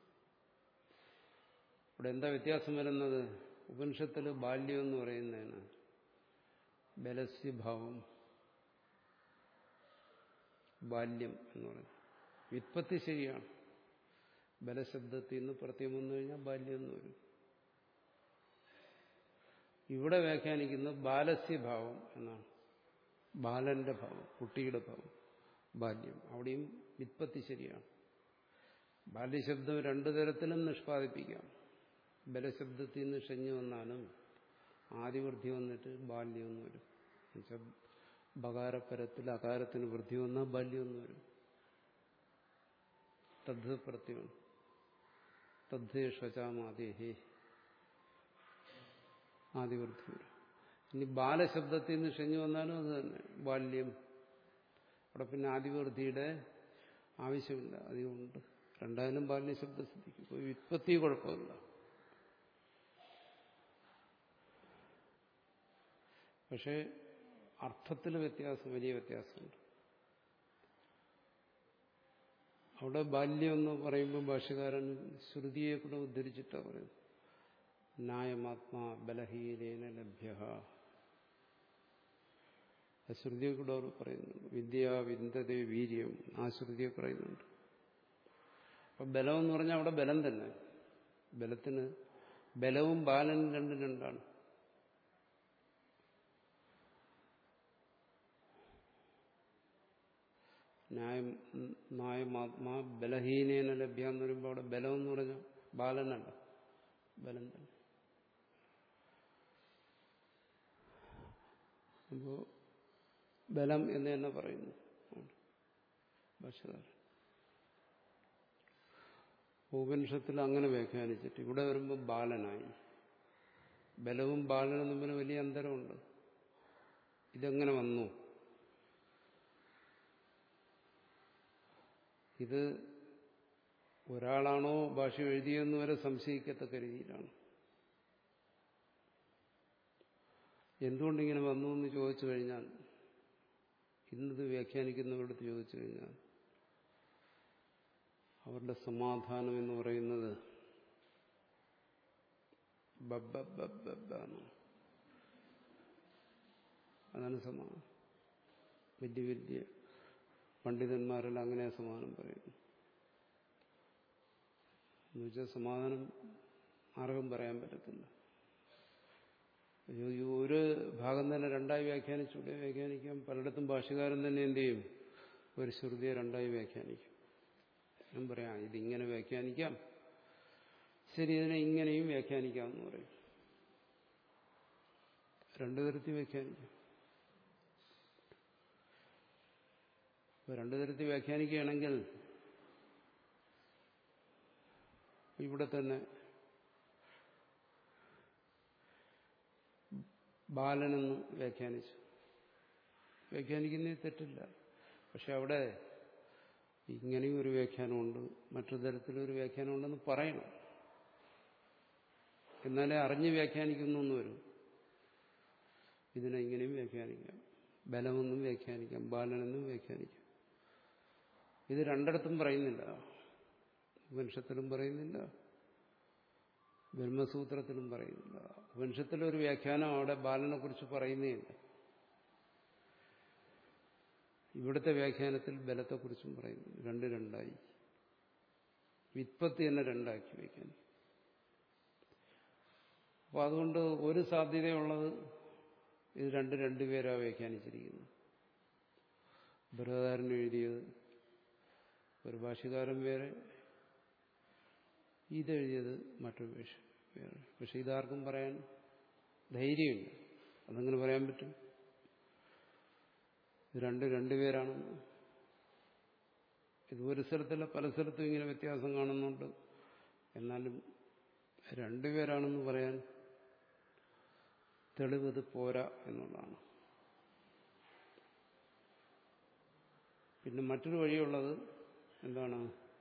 ഇവിടെ എന്താ വ്യത്യാസം വരുന്നത് ഉപനിഷത്തിൽ ബാല്യം എന്ന് പറയുന്നതിന് ബലസ്യഭാവം ബാല്യം എന്ന് പറയുന്നത് വിത്പത്തി ശരിയാണ് ബലശബ്ദത്തിൽ നിന്ന് പ്രത്യം വന്നു കഴിഞ്ഞാൽ ബാല്യം എന്ന് വരും ഇവിടെ വ്യാഖ്യാനിക്കുന്നത് ബാലസ്യഭാവം എന്നാണ് ബാലന്റെ ഭാവം കുട്ടിയുടെ ഭാവം ബാല്യം അവിടെയും വിത്പത്തി ശരിയാണ് ബാല്യശബ്ദം രണ്ടു തരത്തിലും നിഷ്പാദിപ്പിക്കാം ബലശബ്ദത്തിൽ നിന്ന് ഷഞ്ഞു വന്നാലും ആദിവൃദ്ധി വന്നിട്ട് ബാല്യം എന്ന് വരും എന്നുവെച്ചാൽ ബകാരപ്പരത്തിൽ അകാരത്തിന് വൃദ്ധി വന്നാൽ ബാല്യം എന്ന് വരും തദ്ധ പ്രത്യം തദ്ദേഷാമാദേഹേ ആദിവൃദ്ധി വരും ഇനി ബാലശബ്ദത്തിൽ നിന്ന് ഷഞ്ഞു വന്നാലും അത് തന്നെ ബാല്യം അവിടെ പിന്നെ ആദിവൃദ്ധിയുടെ ആവശ്യമില്ല അതുകൊണ്ട് രണ്ടായാലും ബാല്യശബ്ദം സിദ്ധിക്കും ഇപ്പോൾ വിത്പത്തി കുഴപ്പമില്ല പക്ഷേ അർത്ഥത്തിൽ വ്യത്യാസം വലിയ വ്യത്യാസമുണ്ട് അവിടെ ബാല്യം എന്ന് പറയുമ്പോൾ ഭാഷകാരൻ ശ്രുതിയെ കൂടെ ഉദ്ധരിച്ചിട്ടാണ് പറയുന്നത് ന്യായമാത്മാ ബലഹീനേന ലഭ്യ ശ്രുതിയെ കൂടെ അവർ പറയുന്നുണ്ട് വിദ്യ വിന്ദതേ വീര്യം ആ ശ്രുതിയെ പറയുന്നുണ്ട് അപ്പൊ ബലം എന്ന് പറഞ്ഞാൽ അവിടെ ബലം തന്നെ ബലത്തിന് ബലവും ബാലനും രണ്ടും രണ്ടാണ് ന്യായം ന്യായമാത്മാ ബലഹീനേന ലഭ്യ എന്ന് പറയുമ്പോൾ അവിടെ ബലം എന്ന് പറഞ്ഞാൽ ബാലനല്ല ബലം തന്നെ അപ്പോ ബലം എന്ന് തന്നെ പറയുന്നു ഭാഷകാരൻ ഉപനിഷത്തിൽ അങ്ങനെ വ്യാഖ്യാനിച്ചിട്ട് ഇവിടെ വരുമ്പോൾ ബാലനായി ബലവും ബാലനും തമ്മിൽ വലിയ അന്തരമുണ്ട് ഇതെങ്ങനെ വന്നു ഇത് ഒരാളാണോ ഭാഷ എഴുതിയെന്ന് വരെ സംശയിക്കത്തക്ക രീതിയിലാണ് എന്തുകൊണ്ടിങ്ങനെ വന്നു എന്ന് ചോദിച്ചു കഴിഞ്ഞാൽ ഇന്നത് വ്യാഖ്യാനിക്കുന്നവരുടെ ചോദിച്ചു കഴിഞ്ഞാൽ അവരുടെ സമാധാനം എന്ന് പറയുന്നത് ബബ്ബ എന്നാണ് അതാണ് സമാനം വലിയ വലിയ പണ്ഡിതന്മാരെല്ലാം അങ്ങനെ സമാനം പറയുന്നു എന്നുവെച്ചാൽ സമാധാനം ആർക്കും പറയാൻ പറ്റത്തില്ല ഈ ഒരു ഭാഗം തന്നെ രണ്ടായി വ്യാഖ്യാനിച്ചൂടെ വ്യാഖ്യാനിക്കാം പലയിടത്തും ഭാഷകാരൻ തന്നെ എന്ത് ചെയ്യും ഒരു ശ്രുതിയെ രണ്ടായി വ്യാഖ്യാനിക്കും ഞാൻ പറയാം ഇതിങ്ങനെ വ്യാഖ്യാനിക്കാം ശരി ഇതിനെ ഇങ്ങനെയും വ്യാഖ്യാനിക്കാം എന്ന് പറയും രണ്ടു തരത്തിൽ വ്യാഖ്യാനിക്കാം രണ്ടു തരത്തിൽ വ്യാഖ്യാനിക്കുകയാണെങ്കിൽ ഇവിടെ തന്നെ ബാലനെന്ന് വ്യാഖ്യാനിച്ചു വ്യാഖ്യാനിക്കുന്നതിൽ തെറ്റില്ല പക്ഷെ അവിടെ ഇങ്ങനെയും ഒരു വ്യാഖ്യാനമുണ്ട് മറ്റൊരു തരത്തിലൊരു വ്യാഖ്യാനമുണ്ടെന്ന് പറയണം എന്നാലേ അറിഞ്ഞ് വ്യാഖ്യാനിക്കുന്നു എന്ന് വരും ഇതിനെ ഇങ്ങനെയും വ്യാഖ്യാനിക്കാം ബലമെന്നും വ്യാഖ്യാനിക്കാം ബാലനെന്നും വ്യാഖ്യാനിക്കാം ഇത് രണ്ടിടത്തും പറയുന്നില്ല ഉപനിഷത്തിലും പറയുന്നില്ല ബ്രഹ്മസൂത്രത്തിലും പറയുന്നില്ല ഉപനിഷത്തിലൊരു വ്യാഖ്യാനം അവിടെ ബാലനെ കുറിച്ച് പറയുന്നേയില്ല ഇവിടുത്തെ വ്യാഖ്യാനത്തിൽ ബലത്തെക്കുറിച്ചും പറയുന്നു രണ്ട് രണ്ടായി വിത്പത്തി തന്നെ രണ്ടാക്കി വയ്ക്കാൻ അപ്പോൾ അതുകൊണ്ട് ഒരു സാധ്യതയുള്ളത് ഇത് രണ്ട് രണ്ടുപേരാ വ്യാഖ്യാനിച്ചിരിക്കുന്നു ബൃഹദാരൻ എഴുതിയത് ഒരു ഭാഷകാരൻ വേറെ ഇതെഴുതിയത് മറ്റൊരു ഭാഷ വേറെ പക്ഷെ ഇതാർക്കും പറയാൻ ധൈര്യമില്ല അതെങ്ങനെ പറയാൻ പറ്റും ഇത് രണ്ട് രണ്ടുപേരാണെന്ന് ഇത് ഒരു സ്ഥലത്തല്ല പല സ്ഥലത്തും ഇങ്ങനെ വ്യത്യാസം കാണുന്നുണ്ട് എന്നാലും രണ്ടുപേരാണെന്ന് പറയാൻ തെളിവ് ഇത് പോരാ എന്നുള്ളതാണ് പിന്നെ മറ്റൊരു വഴിയുള്ളത് എന്താണ്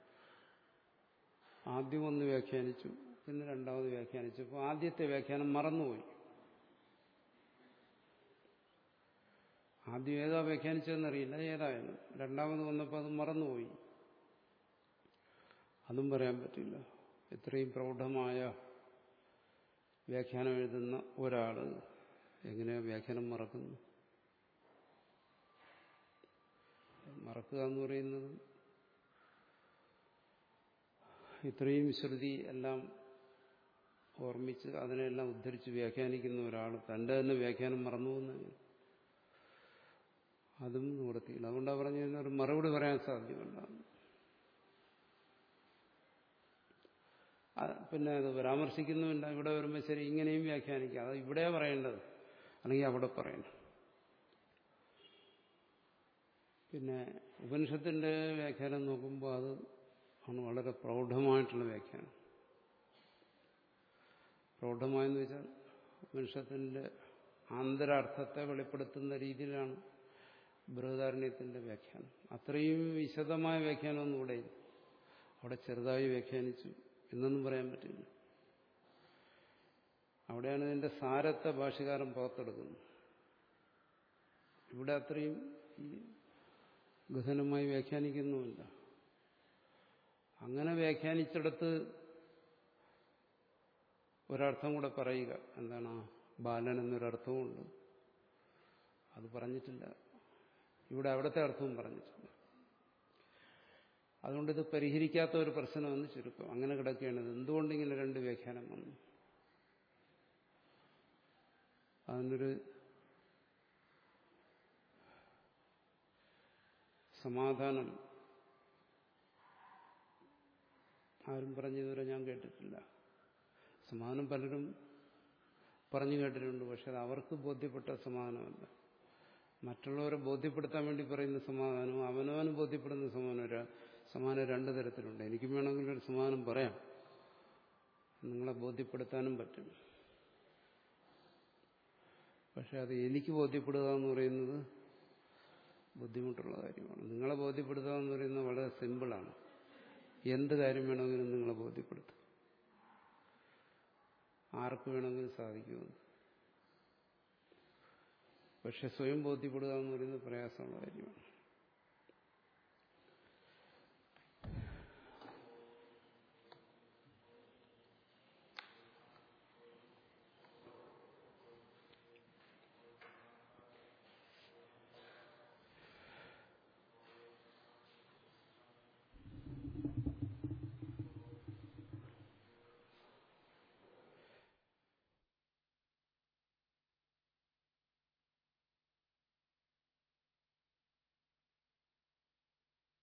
ആദ്യം ഒന്ന് വ്യാഖ്യാനിച്ചു പിന്നെ രണ്ടാമത് വ്യാഖ്യാനിച്ചു അപ്പോൾ ആദ്യത്തെ വ്യാഖ്യാനം മറന്നുപോയി ആദ്യം ഏതാ വ്യാഖ്യാനിച്ചതെന്നറിയില്ല ഏതായാലും രണ്ടാമത് വന്നപ്പോൾ അത് മറന്നുപോയി അതും പറയാൻ പറ്റില്ല ഇത്രയും പ്രൗഢമായ വ്യാഖ്യാനം എഴുതുന്ന ഒരാൾ എങ്ങനെയാ വ്യാഖ്യാനം മറക്കുന്നു മറക്കുക എന്ന് പറയുന്നത് ഇത്രയും ശ്രുതി എല്ലാം ഓർമ്മിച്ച് അതിനെല്ലാം ഉദ്ധരിച്ച് വ്യാഖ്യാനിക്കുന്ന ഒരാൾ തൻ്റെ തന്നെ വ്യാഖ്യാനം മറന്നു പോകുന്ന അതും നിവൃത്തിയില്ല അതുകൊണ്ടാണ് പറഞ്ഞ ഒരു മറുപടി പറയാൻ സാധ്യമല്ല പിന്നെ അത് പരാമർശിക്കുന്നുമില്ല ഇവിടെ വരുമ്പോൾ ശരി ഇങ്ങനെയും വ്യാഖ്യാനിക്കാം അത് ഇവിടെയാ പറയേണ്ടത് അല്ലെങ്കിൽ അവിടെ പറയണം പിന്നെ ഉപനിഷത്തിന്റെ വ്യാഖ്യാനം നോക്കുമ്പോൾ അത് ആണ് വളരെ പ്രൗഢമായിട്ടുള്ള വ്യാഖ്യാനം പ്രൗഢമായെന്ന് വെച്ചാൽ ഉപനിഷത്തിന്റെ ആന്തരാർത്ഥത്തെ വെളിപ്പെടുത്തുന്ന രീതിയിലാണ് ബൃഹദാരണ്യത്തിന്റെ വ്യാഖ്യാനം അത്രയും വിശദമായ വ്യാഖ്യാനമൊന്നും ഇവിടെ ഇല്ല അവിടെ ചെറുതായി വ്യാഖ്യാനിച്ചു എന്നൊന്നും പറയാൻ പറ്റില്ല അവിടെയാണ് ഇതിന്റെ സാരത്തെ ഭാഷകാരൻ പുറത്തെടുക്കുന്നത് ഇവിടെ അത്രയും ഈ ഗഹനമായി വ്യാഖ്യാനിക്കുന്നുമില്ല അങ്ങനെ വ്യാഖ്യാനിച്ചിടത്ത് ഒരർത്ഥം കൂടെ പറയുക എന്താണ് ബാലൻ എന്നൊരർത്ഥവുമുണ്ട് അത് പറഞ്ഞിട്ടില്ല ഇവിടെ അവിടുത്തെ അർത്ഥവും പറഞ്ഞിട്ടില്ല അതുകൊണ്ട് ഇത് പരിഹരിക്കാത്ത ഒരു പ്രശ്നമെന്ന് ചുരുക്കം അങ്ങനെ കിടക്കുകയാണ് ഇത് എന്തുകൊണ്ട് ഇങ്ങനെ രണ്ട് വ്യാഖ്യാനം വന്നു അതിനൊരു സമാധാനം ആരും പറഞ്ഞതുവരെ ഞാൻ കേട്ടിട്ടില്ല സമാധാനം പലരും പറഞ്ഞു കേട്ടിട്ടുണ്ട് പക്ഷെ അത് അവർക്ക് ബോധ്യപ്പെട്ട സമാധാനമല്ല മറ്റുള്ളവരെ ബോധ്യപ്പെടുത്താൻ വേണ്ടി പറയുന്ന സമാധാനവും അവനവന് ബോധ്യപ്പെടുന്ന സമാധാനം സമാധാനം രണ്ടു തരത്തിലുണ്ട് എനിക്കും വേണമെങ്കിൽ ഒരു സമാധാനം പറയാം നിങ്ങളെ ബോധ്യപ്പെടുത്താനും പറ്റും പക്ഷെ അത് എനിക്ക് ബോധ്യപ്പെടുക എന്ന് പറയുന്നത് ബുദ്ധിമുട്ടുള്ള കാര്യമാണ് നിങ്ങളെ ബോധ്യപ്പെടുത്തുക എന്ന് പറയുന്നത് വളരെ സിമ്പിളാണ് എന്ത് കാര്യം വേണമെങ്കിലും നിങ്ങളെ ബോധ്യപ്പെടുത്തും ആർക്ക് വേണമെങ്കിലും സാധിക്കുമെന്ന് പക്ഷെ സ്വയം ബോധ്യപ്പെടുക എന്ന് പറയുന്നത് പ്രയാസമുള്ള കാര്യമാണ്